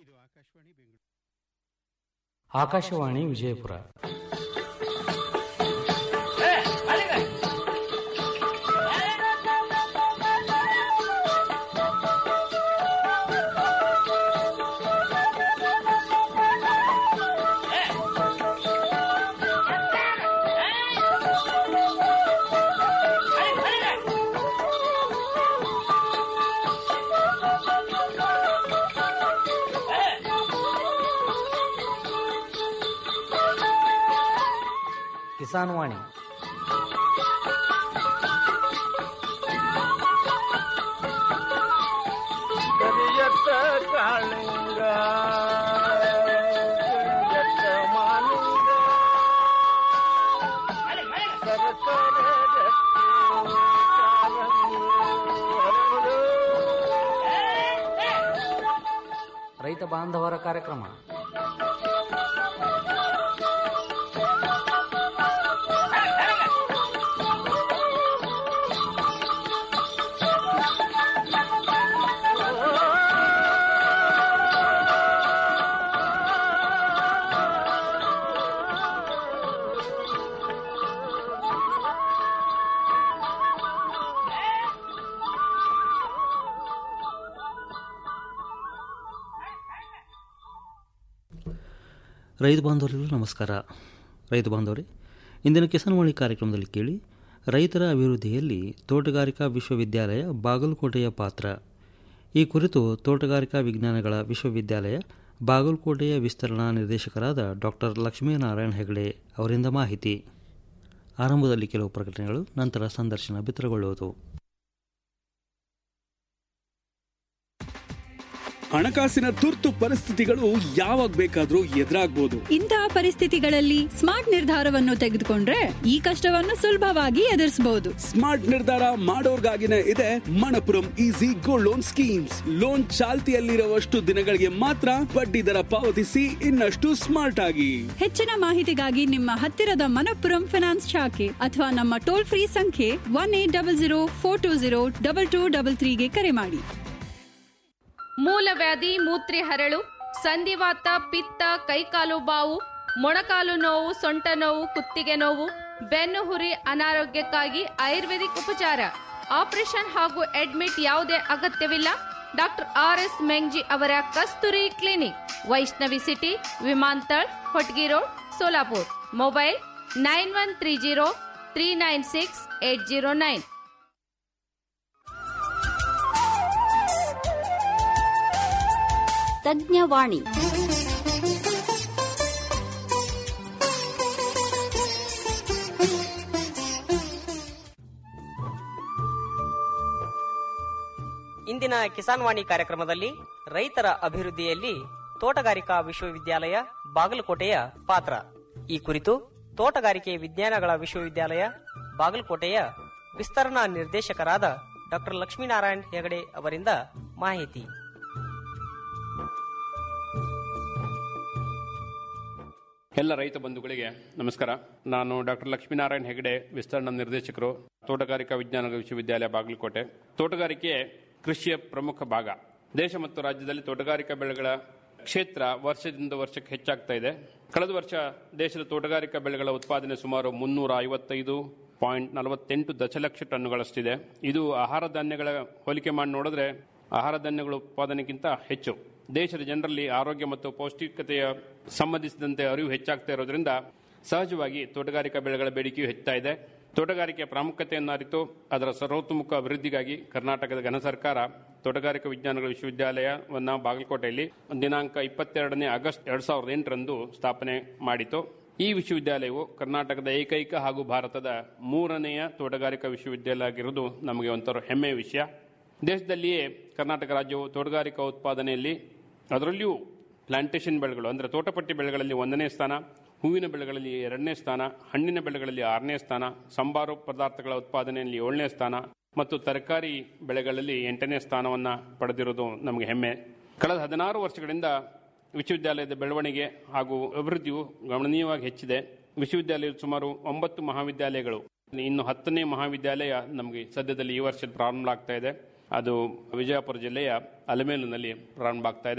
ಇದು ಆಕಾಶವಾಣಿ ಬೆಂಗಳೂರು ಆಕಾಶವಾಣಿ ವಿಜಯಪುರ ಕಿಸಾನ್ ವಾಣಿ ಕರಿಯತ್ತ ಕಾಳಿಂಗ ಕರಿಯತ್ತ ಮಾಲಿಂಗ ಸರಸರ ರಕ್ತಿ ಕಾಲಂಗಿ ಹರಡು. ರೈತ ಬಾಂಧವರ ಕಾರ್ಯಕ್ರಮ ರೈತ ಬಾಂಧವರಿಗೂ ನಮಸ್ಕಾರ ರೈತ ಬಾಂಧವರೇ ಇಂದಿನ ಕಿಸಾನ್ವಾಣಿ ಕಾರ್ಯಕ್ರಮದಲ್ಲಿ ಕೇಳಿ ರೈತರ ಅಭಿವೃದ್ಧಿಯಲ್ಲಿ ತೋಟಗಾರಿಕಾ ವಿಶ್ವವಿದ್ಯಾಲಯ ಬಾಗಲಕೋಟೆಯ ಪಾತ್ರ ಈ ಕುರಿತು ತೋಟಗಾರಿಕಾ ವಿಜ್ಞಾನಗಳ ವಿಶ್ವವಿದ್ಯಾಲಯ ಬಾಗಲಕೋಟೆಯ ವಿಸ್ತರಣಾ ನಿರ್ದೇಶಕರಾದ ಡಾಕ್ಟರ್ ಲಕ್ಷ್ಮೀನಾರಾಯಣ ಹೆಗಡೆ ಅವರಿಂದ ಮಾಹಿತಿ ಆರಂಭದಲ್ಲಿ ಕೆಲವು ಪ್ರಕಟಣೆಗಳು ನಂತರ ಸಂದರ್ಶನ ಬಿತ್ತರಗೊಳ್ಳುವುದು ಹಣಕಾಸಿನ ತುರ್ತು ಪರಿಸ್ಥಿತಿಗಳು ಯಾವಾಗ ಬೇಕಾದ್ರೂ ಎದುರಾಗ್ಬೋದು ಇಂತಹ ಪರಿಸ್ಥಿತಿಗಳಲ್ಲಿ ಸ್ಮಾರ್ಟ್ ನಿರ್ಧಾರವನ್ನು ತೆಗೆದುಕೊಂಡ್ರೆ ಈ ಕಷ್ಟವನ್ನು ಸುಲಭವಾಗಿ ಎದುರಿಸಬಹುದು ಸ್ಮಾರ್ಟ್ ನಿರ್ಧಾರ ಮಾಡೋರ್ಗಾಗಿನೇ ಇದೆ Manappuram easy gold loan schemes loan ಚಾಲ್ತಿಯಲ್ಲಿರುವಷ್ಟು ದಿನಗಳಿಗೆ ಮಾತ್ರ ಬಡ್ಡಿ ದರ ಪಾವತಿಸಿ ಇನ್ನಷ್ಟು ಸ್ಮಾರ್ಟ್ ಆಗಿ ಹೆಚ್ಚಿನ ಮಾಹಿತಿಗಾಗಿ ನಿಮ್ಮ ಹತ್ತಿರದ ಮನಪ್ಪುರಂ ಫಿನಾನ್ಸ್ ಶಾಖೆ ಅಥವಾ ನಮ್ಮ ಟೋಲ್ ಫ್ರೀ ಸಂಖ್ಯೆ one eight double zero four two zero double two double ತ್ರೀಗೆ ಕರೆ ಮಾಡಿ ಮೂಲವ್ಯಾಧಿ ಮೂತ್ರಿ ಹರಳು ಸಂಧಿವಾತ ಪಿತ್ತ ಕೈಕಾಲು ಬಾವು ಮೊಣಕಾಲು ನೋವು ಸೊಂಟ ನೋವು ಕುತ್ತಿಗೆ ನೋವು ಬೆನ್ನು ಹುರಿ ಅನಾರೋಗ್ಯಕ್ಕಾಗಿ ಆಯುರ್ವೇದಿಕ್ ಉಪಚಾರ ಆಪರೇಷನ್ ಹಾಗೂ ಅಡ್ಮಿಟ್ ಯಾವುದೇ ಅಗತ್ಯವಿಲ್ಲ ಡಾಕ್ಟರ್ ಆರ್ ಎಸ್ ಮೆಂಗ್ಜಿ ಅವರ ಕಸ್ತೂರಿ ಕ್ಲಿನಿಕ್ ವೈಷ್ಣವಿ ಸಿಟಿ ವಿಮಾಂತಳ್ Hotgi road Solapur mobile nine one three zero three nine six eight zero nine ತಜ್ಞವಾಣಿ ಇಂದಿನ ಕಿಸಾನ್ ವಾಣಿ ಕಾರ್ಯಕ್ರಮದಲ್ಲಿ ರೈತರ ಅಭಿವೃದ್ಧಿಯಲ್ಲಿ ತೋಟಗಾರಿಕಾ ವಿಶ್ವವಿದ್ಯಾಲಯ ಬಾಗಲಕೋಟೆಯ ಪಾತ್ರ ಈ ಕುರಿತು ತೋಟಗಾರಿಕೆ ವಿಜ್ಞಾನಗಳ ವಿಶ್ವವಿದ್ಯಾಲಯ ಬಾಗಲಕೋಟೆಯ ವಿಸ್ತರಣಾ ನಿರ್ದೇಶಕರಾದ ಡಾಕ್ಟರ್ ಲಕ್ಷ್ಮೀನಾರಾಯಣ್ ಹೆಗಡೆ ಅವರಿಂದ ಮಾಹಿತಿ ಎಲ್ಲ ರೈತ ಬಂಧುಗಳಿಗೆ ನಮಸ್ಕಾರ ನಾನು ಡಾಕ್ಟರ್ ಲಕ್ಷ್ಮೀನಾರಾಯಣ್ ಹೆಗಡೆ ವಿಸ್ತರಣಾ ನಿರ್ದೇಶಕರು ತೋಟಗಾರಿಕಾ ವಿಜ್ಞಾನಗಳ ವಿಶ್ವವಿದ್ಯಾಲಯ ಬಾಗಲಕೋಟೆ ತೋಟಗಾರಿಕೆ ಕೃಷಿಯ ಪ್ರಮುಖ ಭಾಗ ದೇಶ ಮತ್ತು ರಾಜ್ಯದಲ್ಲಿ ತೋಟಗಾರಿಕಾ ಬೆಳೆಗಳ ಕ್ಷೇತ್ರ ವರ್ಷದಿಂದ ವರ್ಷಕ್ಕೆ ಹೆಚ್ಚಾಗ್ತಾ ಇದೆ ಕಳೆದ ವರ್ಷ ದೇಶದ ತೋಟಗಾರಿಕಾ ಬೆಳೆಗಳ ಉತ್ಪಾದನೆ ಸುಮಾರು ಮುನ್ನೂರ ಐವತ್ತೈದು ಪಾಯಿಂಟ್ ನಲವತ್ತೆಂಟು ದಶಲಕ್ಷ ಟನ್ನುಗಳಷ್ಟಿದೆ ಇದು ಆಹಾರ ಧಾನ್ಯಗಳ ಹೋಲಿಕೆ ಮಾಡಿ ನೋಡಿದ್ರೆ ಆಹಾರ ಧಾನ್ಯಗಳ ಉತ್ಪಾದನೆಗಿಂತ ಹೆಚ್ಚು ದೇಶದ ಜನರಲ್ಲಿ ಆರೋಗ್ಯ ಮತ್ತು ಪೌಷ್ಟಿಕತೆಯ ಸಂಬಂಧಿಸಿದಂತೆ ಅರಿವು ಹೆಚ್ಚಾಗ್ತಾ ಇರೋದ್ರಿಂದ ಸಹಜವಾಗಿ ತೋಟಗಾರಿಕಾ ಬೆಳೆಗಳ ಬೇಡಿಕೆಯು ಹೆಚ್ಚುತ್ತಾ ಇದೆ ತೋಟಗಾರಿಕೆಯ ಪ್ರಾಮುಖ್ಯತೆಯನ್ನು ಅರಿತು ಅದರ ಸರ್ವತೋಮುಖ ಅಭಿವೃದ್ಧಿಗಾಗಿ ಕರ್ನಾಟಕದ ಘನ ಸರ್ಕಾರ ತೋಟಗಾರಿಕಾ ವಿಜ್ಞಾನಗಳ ವಿಶ್ವವಿದ್ಯಾಲಯವನ್ನ ಬಾಗಲಕೋಟೆಯಲ್ಲಿ ದಿನಾಂಕ ಇಪ್ಪತ್ತೆರಡನೇ ಆಗಸ್ಟ್ ಎರಡ್ ಸಾವಿರದ ಎಂಟರಂದು ಸ್ಥಾಪನೆ ಮಾಡಿತು ಈ ವಿಶ್ವವಿದ್ಯಾಲಯವು ಕರ್ನಾಟಕದ ಏಕೈಕ ಹಾಗೂ ಭಾರತದ ಮೂರನೆಯ ತೋಟಗಾರಿಕಾ ವಿಶ್ವವಿದ್ಯಾಲಯ ಆಗಿರುವುದು ನಮಗೆ ಒಂಥರ ಹೆಮ್ಮೆಯ ವಿಷಯ ದೇಶದಲ್ಲಿಯೇ ಕರ್ನಾಟಕ ರಾಜ್ಯವು ತೋಟಗಾರಿಕಾ ಉತ್ಪಾದನೆಯಲ್ಲಿ ಅದರಲ್ಲಿಯೂ ಪ್ಲಾಂಟೇಶನ್ ಬೆಳೆಗಳು ಅಂದರೆ ತೋಟಪಟ್ಟಿ ಬೆಳೆಗಳಲ್ಲಿ ಒಂದನೇ ಸ್ಥಾನ ಹೂವಿನ ಬೆಳೆಗಳಲ್ಲಿ ಎರಡನೇ ಸ್ಥಾನ ಹಣ್ಣಿನ ಬೆಳೆಗಳಲ್ಲಿ ಆರನೇ ಸ್ಥಾನ ಸಂಬಾರು ಪದಾರ್ಥಗಳ ಉತ್ಪಾದನೆಯಲ್ಲಿ ಏಳನೇ ಸ್ಥಾನ ಮತ್ತು ತರಕಾರಿ ಬೆಳೆಗಳಲ್ಲಿ ಎಂಟನೇ ಸ್ಥಾನವನ್ನು ಪಡೆದಿರುವುದು ನಮಗೆ ಹೆಮ್ಮೆ ಕಳೆದ ಹದಿನಾರು ವರ್ಷಗಳಿಂದ ವಿಶ್ವವಿದ್ಯಾಲಯದ ಬೆಳವಣಿಗೆ ಹಾಗೂ ಅಭಿವೃದ್ಧಿಯು ಗಣನೀಯವಾಗಿ ಹೆಚ್ಚಿದೆ ವಿಶ್ವವಿದ್ಯಾಲಯದ ಸುಮಾರು ಒಂಬತ್ತು ಮಹಾವಿದ್ಯಾಲಯಗಳು ಇನ್ನು ಹತ್ತನೇ ಮಹಾವಿದ್ಯಾಲಯ ನಮಗೆ ಸದ್ಯದಲ್ಲಿ ಈ ವರ್ಷ ಪ್ರಾರಂಭ ಆಗ್ತಾ ಇದೆ ಅದು ವಿಜಯಪುರ ಜಿಲ್ಲೆಯ ಅಲಮೇಲಿನಲ್ಲಿ ಪ್ರಾರಂಭ ಆಗ್ತಾ ಇದೆ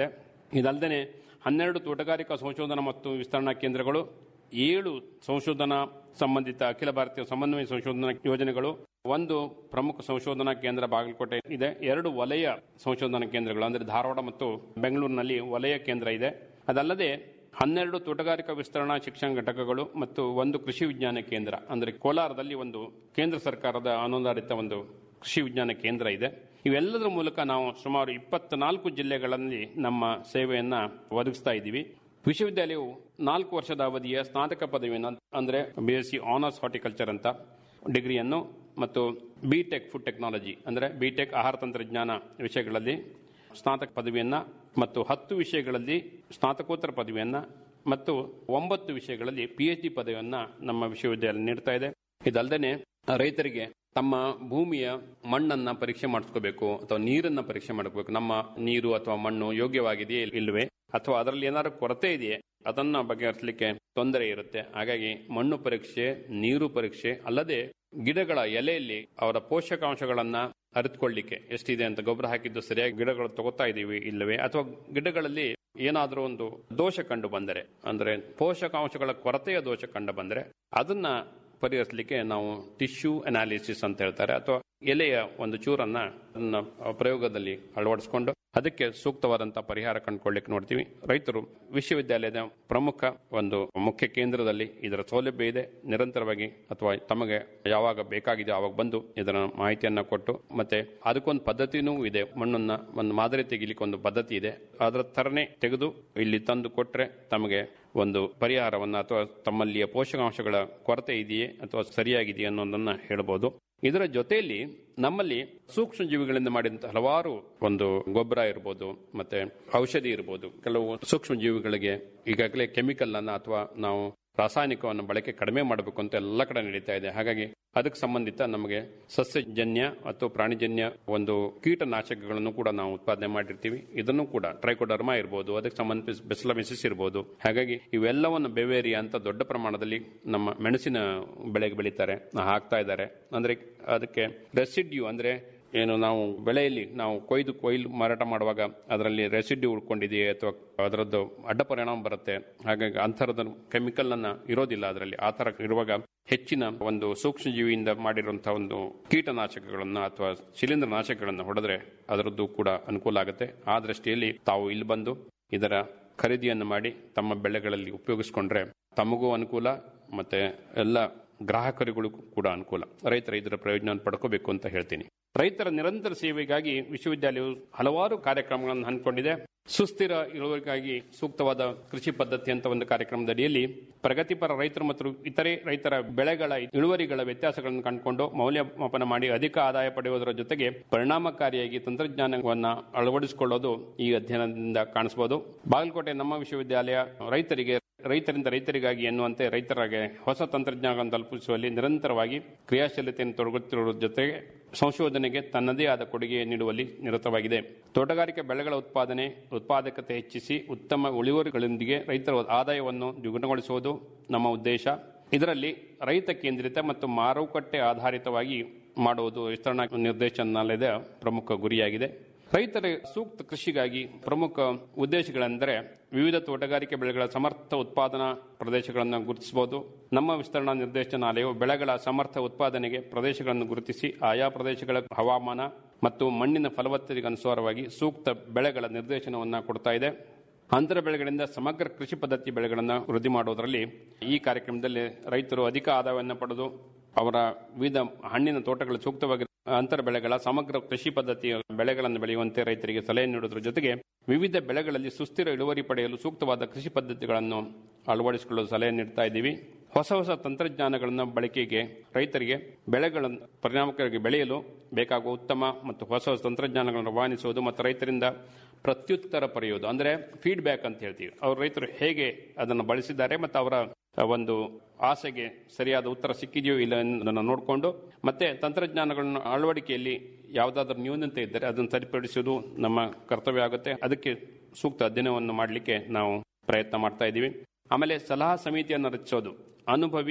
ಇದಲ್ಲದೆ ಹನ್ನೆರಡು ತೋಟಗಾರಿಕಾ ಸಂಶೋಧನಾ ಮತ್ತು ವಿಸ್ತರಣಾ ಕೇಂದ್ರಗಳು ಏಳು ಸಂಶೋಧನಾ ಸಂಬಂಧಿತ ಅಖಿಲ ಭಾರತೀಯ ಸಮನ್ವಯ ಸಂಶೋಧನಾ ಯೋಜನೆಗಳು ಒಂದು ಪ್ರಮುಖ ಸಂಶೋಧನಾ ಕೇಂದ್ರ ಬಾಗಲಕೋಟೆ ಇದೆ ಎರಡು ವಲಯ ಸಂಶೋಧನಾ ಕೇಂದ್ರಗಳು ಅಂದರೆ ಧಾರವಾಡ ಮತ್ತು ಬೆಂಗಳೂರಿನಲ್ಲಿ ವಲಯ ಕೇಂದ್ರ ಇದೆ ಅದಲ್ಲದೆ ಹನ್ನೆರಡು ತೋಟಗಾರಿಕಾ ವಿಸ್ತರಣಾ ಶಿಕ್ಷಣ ಘಟಕಗಳು ಮತ್ತು ಒಂದು ಕೃಷಿ ವಿಜ್ಞಾನ ಕೇಂದ್ರ ಅಂದರೆ ಕೋಲಾರದಲ್ಲಿ ಒಂದು ಕೇಂದ್ರ ಸರ್ಕಾರದ ಅನುದಾನಿತ ಒಂದು ಕೃಷಿ ವಿಜ್ಞಾನ ಕೇಂದ್ರ ಇದೆ ಇವೆಲ್ಲದರ ಮೂಲಕ ನಾವು ಸುಮಾರು ಇಪ್ಪತ್ನಾಲ್ಕು ಜಿಲ್ಲೆಗಳಲ್ಲಿ ನಮ್ಮ ಸೇವೆಯನ್ನ ಒದಗಿಸ್ತಾ ಇದ್ದೀವಿ ವಿಶ್ವವಿದ್ಯಾಲಯವು ನಾಲ್ಕು ವರ್ಷದ ಅವಧಿಯ ಸ್ನಾತಕ ಪದವಿಯನ್ನು ಅಂದರೆ B S C honours horticulture ಅಂತ ಡಿಗ್ರಿಯನ್ನು ಮತ್ತು ಬಿ ಟೆಕ್ ಫುಡ್ ಟೆಕ್ನಾಲಜಿ ಅಂದರೆ ಬಿ ಟೆಕ್ ಆಹಾರ ತಂತ್ರಜ್ಞಾನ ವಿಷಯಗಳಲ್ಲಿ ಸ್ನಾತಕ ಪದವಿಯನ್ನ ಮತ್ತು ಹತ್ತು ವಿಷಯಗಳಲ್ಲಿ ಸ್ನಾತಕೋತ್ತರ ಪದವಿಯನ್ನ ಮತ್ತು ಒಂಬತ್ತು ವಿಷಯಗಳಲ್ಲಿ ಪಿ ಎಚ್ ಡಿ ಪದವಿಯನ್ನ ನಮ್ಮ ವಿಶ್ವವಿದ್ಯಾಲಯ ನೀಡ್ತಾ ಇದೆ ಇದಲ್ಲದೆ ರೈತರಿಗೆ ತಮ್ಮ ಭೂಮಿಯ ಮಣ್ಣನ್ನ ಪರೀಕ್ಷೆ ಮಾಡಿಸ್ಕೋಬೇಕು ಅಥವಾ ನೀರನ್ನ ಪರೀಕ್ಷೆ ಮಾಡಬೇಕು ನಮ್ಮ ನೀರು ಅಥವಾ ಮಣ್ಣು ಯೋಗ್ಯವಾಗಿದೆಯೇ ಇಲ್ಲವೇ ಅಥವಾ ಅದರಲ್ಲಿ ಏನಾದ್ರು ಕೊರತೆ ಇದೆಯೇ ಅದನ್ನ ಬಗೆಹರಿಸಲಿಕ್ಕೆ ತೊಂದರೆ ಇರುತ್ತೆ ಹಾಗಾಗಿ ಮಣ್ಣು ಪರೀಕ್ಷೆ ನೀರು ಪರೀಕ್ಷೆ ಅಲ್ಲದೆ ಗಿಡಗಳ ಎಲೆಯಲ್ಲಿ ಅವರ ಪೋಷಕಾಂಶಗಳನ್ನ ಅರಿತುಕೊಳ್ಳಿಕ್ಕೆ ಎಷ್ಟಿದೆ ಅಂತ ಗೊಬ್ಬರ ಹಾಕಿದ್ದು ಸರಿಯಾಗಿ ಗಿಡಗಳು ತಗೋತಾ ಇದೀವಿ ಇಲ್ಲವೇ ಅಥವಾ ಗಿಡಗಳಲ್ಲಿ ಏನಾದರೂ ಒಂದು ದೋಷ ಕಂಡು ಬಂದರೆ ಅಂದ್ರೆ ಪೋಷಕಾಂಶಗಳ ಕೊರತೆಯ ದೋಷ ಕಂಡು ಬಂದರೆ ಅದನ್ನ ಪರಿಹರಿಸಲಿಕ್ಕೆ ನಾವು ಟಿಶ್ಯೂ ಅನಾಲಿಸಿಸ್ ಅಂತ ಹೇಳ್ತಾರೆ ಅಥವಾ ಎಲೆಯ ಒಂದು ಚೂರನ್ನ ಅದನ್ನ ಪ್ರಯೋಗದಲ್ಲಿ ಅಳವಡಿಸಿಕೊಂಡು ಅದಕ್ಕೆ ಸೂಕ್ತವಾದಂತಹ ಪರಿಹಾರ ಕಂಡುಕೊಳ್ಳಿಕ್ಕೆ ನೋಡ್ತೀವಿ ರೈತರು ವಿಶ್ವವಿದ್ಯಾಲಯದ ಪ್ರಮುಖ ಒಂದು ಮುಖ್ಯ ಕೇಂದ್ರದಲ್ಲಿ ಇದರ ಸೌಲಭ್ಯ ಇದೆ ನಿರಂತರವಾಗಿ ಅಥವಾ ತಮಗೆ ಯಾವಾಗ ಬೇಕಾಗಿದೆ ಆವಾಗ ಬಂದು ಇದರ ಮಾಹಿತಿಯನ್ನ ಕೊಟ್ಟು ಮತ್ತೆ ಅದಕ್ಕೊಂದು ಪದ್ಧತಿನೂ ಇದೆ ಮಣ್ಣನ್ನ ಒಂದು ಮಾದರಿ ತೆಗಿಲಿಕ್ಕೆ ಒಂದು ಪದ್ಧತಿ ಇದೆ ಅದರ ತರನೇ ತೆಗೆದು ಇಲ್ಲಿ ತಂದು ಕೊಟ್ರೆ ತಮಗೆ ಒಂದು ಪರಿಹಾರವನ್ನ ಅಥವಾ ತಮ್ಮಲ್ಲಿಯ ಪೋಷಕಾಂಶಗಳ ಕೊರತೆ ಇದೆಯೇ ಅಥವಾ ಸರಿಯಾಗಿದೆಯೇ ಅನ್ನೋದನ್ನ ಹೇಳ್ಬೋದು ಇದರ ಜೊತೆಯಲ್ಲಿ ನಮ್ಮಲ್ಲಿ ಸೂಕ್ಷ್ಮ ಜೀವಿಗಳಿಂದ ಮಾಡಿದಂತ ಹಲವಾರು ಒಂದು ಗೊಬ್ಬರ ಇರ್ಬೋದು ಮತ್ತೆ ಔಷಧಿ ಇರ್ಬೋದು ಕೆಲವು ಸೂಕ್ಷ್ಮ ಜೀವಿಗಳಿಗೆ ಈಗಾಗಲೇ ಕೆಮಿಕಲ್ ಅನ್ನ ಅಥವಾ ನಾವು ರಾಸಾಯನಿಕವನ್ನು ಬಳಕೆ ಕಡಿಮೆ ಮಾಡಬೇಕು ಅಂತ ಎಲ್ಲ ಕಡೆ ನಡೀತಾ ಇದೆ ಹಾಗಾಗಿ ಅದಕ್ಕೆ ಸಂಬಂಧಿತ ನಮಗೆ ಸಸ್ಯಜನ್ಯ ಅಥವಾ ಪ್ರಾಣಿಜನ್ಯ ಒಂದು ಕೀಟನಾಶಕಗಳನ್ನು ಕೂಡ ನಾವು ಉತ್ಪಾದನೆ ಮಾಡಿರ್ತೀವಿ ಇದನ್ನು ಕೂಡ ಟ್ರೈಕೋಡರ್ಮಾ ಇರ್ಬೋದು ಅದಕ್ಕೆ ಸಂಬಂಧಿಸಿ ಬೆಸ್ಲಮಿಸಿಸ್ ಇರ್ಬೋದು ಹಾಗಾಗಿ ಇವೆಲ್ಲವನ್ನು ಬೆವೇರಿಯಾ ಅಂತ ದೊಡ್ಡ ಪ್ರಮಾಣದಲ್ಲಿ ನಮ್ಮ ಮೆಣಸಿನ ಬೆಳೆಗೆ ಬೆಳೀತಾರೆ ಹಾಕ್ತಾ ಇದ್ದಾರೆ ಅಂದ್ರೆ ಅದಕ್ಕೆ ರೆಸಿಡ್ಯೂ ಅಂದ್ರೆ ಏನು ನಾವು ಬೆಳೆಯಲ್ಲಿ ನಾವು ಕೊಯ್ದು ಕೊಯ್ಲು ಮಾರಾಟ ಮಾಡುವಾಗ ಅದರಲ್ಲಿ ರೆಸಿಡ್ಯೂ ಉಳ್ಕೊಂಡಿದೆಯೇ ಅಥವಾ ಅದರದ್ದು ಅಡ್ಡ ಪರಿಣಾಮ ಬರುತ್ತೆ ಹಾಗಾಗಿ ಅಂಥರದ ಕೆಮಿಕಲ್ ಅನ್ನ ಇರೋದಿಲ್ಲ ಅದರಲ್ಲಿ ಆ ತರ ಇರುವಾಗ ಹೆಚ್ಚಿನ ಒಂದು ಸೂಕ್ಷ್ಮ ಜೀವಿಯಿಂದ ಮಾಡಿರುವಂತಹ ಒಂದು ಕೀಟನಾಶಕಗಳನ್ನ ಅಥವಾ ಶಿಲೀಂಧ್ರ ನಾಶಕಗಳನ್ನ ಹೊಡೆದ್ರೆ ಅದರದ್ದು ಕೂಡ ಅನುಕೂಲ ಆಗುತ್ತೆ ಆ ದೃಷ್ಟಿಯಲ್ಲಿ ತಾವು ಇಲ್ಲಿ ಬಂದು ಇದರ ಖರೀದಿಯನ್ನು ಮಾಡಿ ತಮ್ಮ ಬೆಳೆಗಳಲ್ಲಿ ಉಪಯೋಗಿಸಿಕೊಂಡ್ರೆ ತಮಗೂ ಅನುಕೂಲ ಮತ್ತೆ ಎಲ್ಲ ಗ್ರಾಹಕರಿಗೂ ಕೂಡ ಅನುಕೂಲ ರೈತರ ಇದರ ಪ್ರಯೋಜನ ಪಡ್ಕೋಬೇಕು ಅಂತ ಹೇಳ್ತೀನಿ ರೈತರ ನಿರಂತರ ಸೇವೆಗಾಗಿ ವಿಶ್ವವಿದ್ಯಾಲಯವು ಹಲವಾರು ಕಾರ್ಯಕ್ರಮಗಳನ್ನು ಹಮ್ಮಿಕೊಂಡಿದೆ ಸುಸ್ಥಿರ ಇಳುವರಿಗಾಗಿ ಸೂಕ್ತವಾದ ಕೃಷಿ ಪದ್ಧತಿ ಅಂತ ಒಂದು ಕಾರ್ಯಕ್ರಮದ ಅಡಿಯಲ್ಲಿ ಪ್ರಗತಿಪರ ರೈತರು ಮತ್ತು ಇತರೆ ರೈತರ ಬೆಳೆಗಳ ಇಳುವರಿಗಳ ವ್ಯತ್ಯಾಸಗಳನ್ನು ಕಂಡುಕೊಂಡು ಮೌಲ್ಯಮಾಪನ ಮಾಡಿ ಅಧಿಕ ಆದಾಯ ಪಡೆಯುವುದರ ಜೊತೆಗೆ ಪರಿಣಾಮಕಾರಿಯಾಗಿ ತಂತ್ರಜ್ಞಾನವನ್ನು ಅಳವಡಿಸಿಕೊಳ್ಳೋದು ಈ ಅಧ್ಯಯನದಿಂದ ಕಾಣಿಸಬಹುದು ಬಾಗಲಕೋಟೆ ನಮ್ಮ ವಿಶ್ವವಿದ್ಯಾಲಯ ರೈತರಿಗೆ ರೈತರಿಂದ ರೈತರಿಗಾಗಿ ಎನ್ನುವಂತೆ ರೈತರಿಗೆ ಹೊಸ ತಂತ್ರಜ್ಞಾನಗಳನ್ನು ತಲುಪಿಸುವಲ್ಲಿ ನಿರಂತರವಾಗಿ ಕ್ರಿಯಾಶೀಲತೆಯನ್ನು ತೊಡಗುತ್ತಿರುವ ಜೊತೆಗೆ ಸಂಶೋಧನೆಗೆ ತನ್ನದೇ ಆದ ಕೊಡುಗೆ ನೀಡುವಲ್ಲಿ ನಿರತವಾಗಿದೆ ತೋಟಗಾರಿಕೆ ಬೆಳೆಗಳ ಉತ್ಪಾದನೆ ಉತ್ಪಾದಕತೆ ಹೆಚ್ಚಿಸಿ ಉತ್ತಮ ಇಳುವರಿಗಳೊಂದಿಗೆ ರೈತರ ಆದಾಯವನ್ನು ದ್ವಿಗುಣಗೊಳಿಸುವುದು ನಮ್ಮ ಉದ್ದೇಶ ಇದರಲ್ಲಿ ರೈತ ಕೇಂದ್ರಿತ ಮತ್ತು ಮಾರುಕಟ್ಟೆ ಆಧಾರಿತವಾಗಿ ಮಾಡುವುದು ವಿಸ್ತರಣಾ ನಿರ್ದೇಶನಾಲಯದ ಪ್ರಮುಖ ಗುರಿಯಾಗಿದೆ ರೈತರ ಸೂಕ್ತ ಕೃಷಿಗಾಗಿ ಪ್ರಮುಖ ಉದ್ದೇಶಗಳೆಂದರೆ ವಿವಿಧ ತೋಟಗಾರಿಕೆ ಬೆಳೆಗಳ ಸಮರ್ಥ ಉತ್ಪಾದನಾ ಪ್ರದೇಶಗಳನ್ನು ಗುರುತಿಸಬಹುದು ನಮ್ಮ ವಿಸ್ತರಣಾ ನಿರ್ದೇಶನಾಲಯವು ಬೆಳೆಗಳ ಸಮರ್ಥ ಉತ್ಪಾದನೆಗೆ ಪ್ರದೇಶಗಳನ್ನು ಗುರುತಿಸಿ ಆಯಾ ಪ್ರದೇಶಗಳ ಹವಾಮಾನ ಮತ್ತು ಮಣ್ಣಿನ ಫಲವತ್ತತೆಗೆ ಅನುಸಾರವಾಗಿ ಸೂಕ್ತ ಬೆಳೆಗಳ ನಿರ್ದೇಶನವನ್ನು ಕೊಡ್ತಾ ಇದೆ ಅಂತರ ಬೆಳೆಗಳಿಂದ ಸಮಗ್ರ ಕೃಷಿ ಪದ್ಧತಿ ಬೆಳೆಗಳನ್ನು ವೃದ್ಧಿ ಮಾಡುವುದರಲ್ಲಿ ಈ ಕಾರ್ಯಕ್ರಮದಲ್ಲಿ ರೈತರು ಅಧಿಕ ಆದಾಯವನ್ನು ಪಡೆದು ಅವರ ವಿವಿಧ ಹಣ್ಣಿನ ತೋಟಗಳು ಸೂಕ್ತವಾಗಿ ಅಂತರ ಬೆಳೆಗಳ ಸಮಗ್ರ ಕೃಷಿ ಪದ್ಧತಿಯ ಬೆಳೆಗಳನ್ನು ಬೆಳೆಯುವಂತೆ ರೈತರಿಗೆ ಸಲಹೆ ನೀಡುವುದರ ಜೊತೆಗೆ ವಿವಿಧ ಬೆಳೆಗಳಲ್ಲಿ ಸುಸ್ಥಿರ ಇಳುವರಿ ಪಡೆಯಲು ಸೂಕ್ತವಾದ ಕೃಷಿ ಪದ್ಧತಿಗಳನ್ನು ಅಳವಡಿಸಿಕೊಳ್ಳಲು ಸಲಹೆ ನೀಡ್ತಾ ಇದ್ದೀವಿ ಹೊಸ ಹೊಸ ತಂತ್ರಜ್ಞಾನಗಳನ್ನು ಬಳಕೆಗೆ ರೈತರಿಗೆ ಬೆಳೆಗಳನ್ನು ಪರಿಣಾಮಕಾರಿಯಾಗಿ ಬೆಳೆಯಲು ಬೇಕಾಗುವ ಉತ್ತಮ ಮತ್ತು ಹೊಸ ಹೊಸ ತಂತ್ರಜ್ಞಾನಗಳನ್ನು ರವಾನಿಸುವುದು ಮತ್ತು ರೈತರಿಂದ ಪ್ರತ್ಯುತ್ತರ ಪಡೆಯುವುದು ಅಂದರೆ ಫೀಡ್ಬ್ಯಾಕ್ ಅಂತ ಹೇಳ್ತೀವಿ ಅವ್ರ ರೈತರು ಹೇಗೆ ಅದನ್ನು ಬಳಸಿದ್ದಾರೆ ಮತ್ತು ಅವರ ಒಂದು ಆಸೆಗೆ ಸರಿಯಾದ ಉತ್ತರ ಸಿಕ್ಕಿದೆಯೋ ಇಲ್ಲ ಅನ್ನೋದನ್ನು ನೋಡಿಕೊಂಡು ಮತ್ತೆ ತಂತ್ರಜ್ಞಾನಗಳನ್ನು ಅಳವಡಿಕೆಯಲ್ಲಿ ಯಾವುದಾದ್ರೂ ನ್ಯೂನತೆ ಇದ್ದರೆ ಅದನ್ನು ಸರಿಪಡಿಸುವುದು ನಮ್ಮ ಕರ್ತವ್ಯ ಆಗುತ್ತೆ ಅದಕ್ಕೆ ಸೂಕ್ತ ಅಧ್ಯಯನವನ್ನು ಮಾಡಲಿಕ್ಕೆ ನಾವು ಪ್ರಯತ್ನ ಮಾಡ್ತಾ ಇದ್ದೀವಿ ಆಮೇಲೆ ಸಲಹಾ ಸಮಿತಿಯನ್ನು ರಚಿಸೋದು ಅನುಭವಿ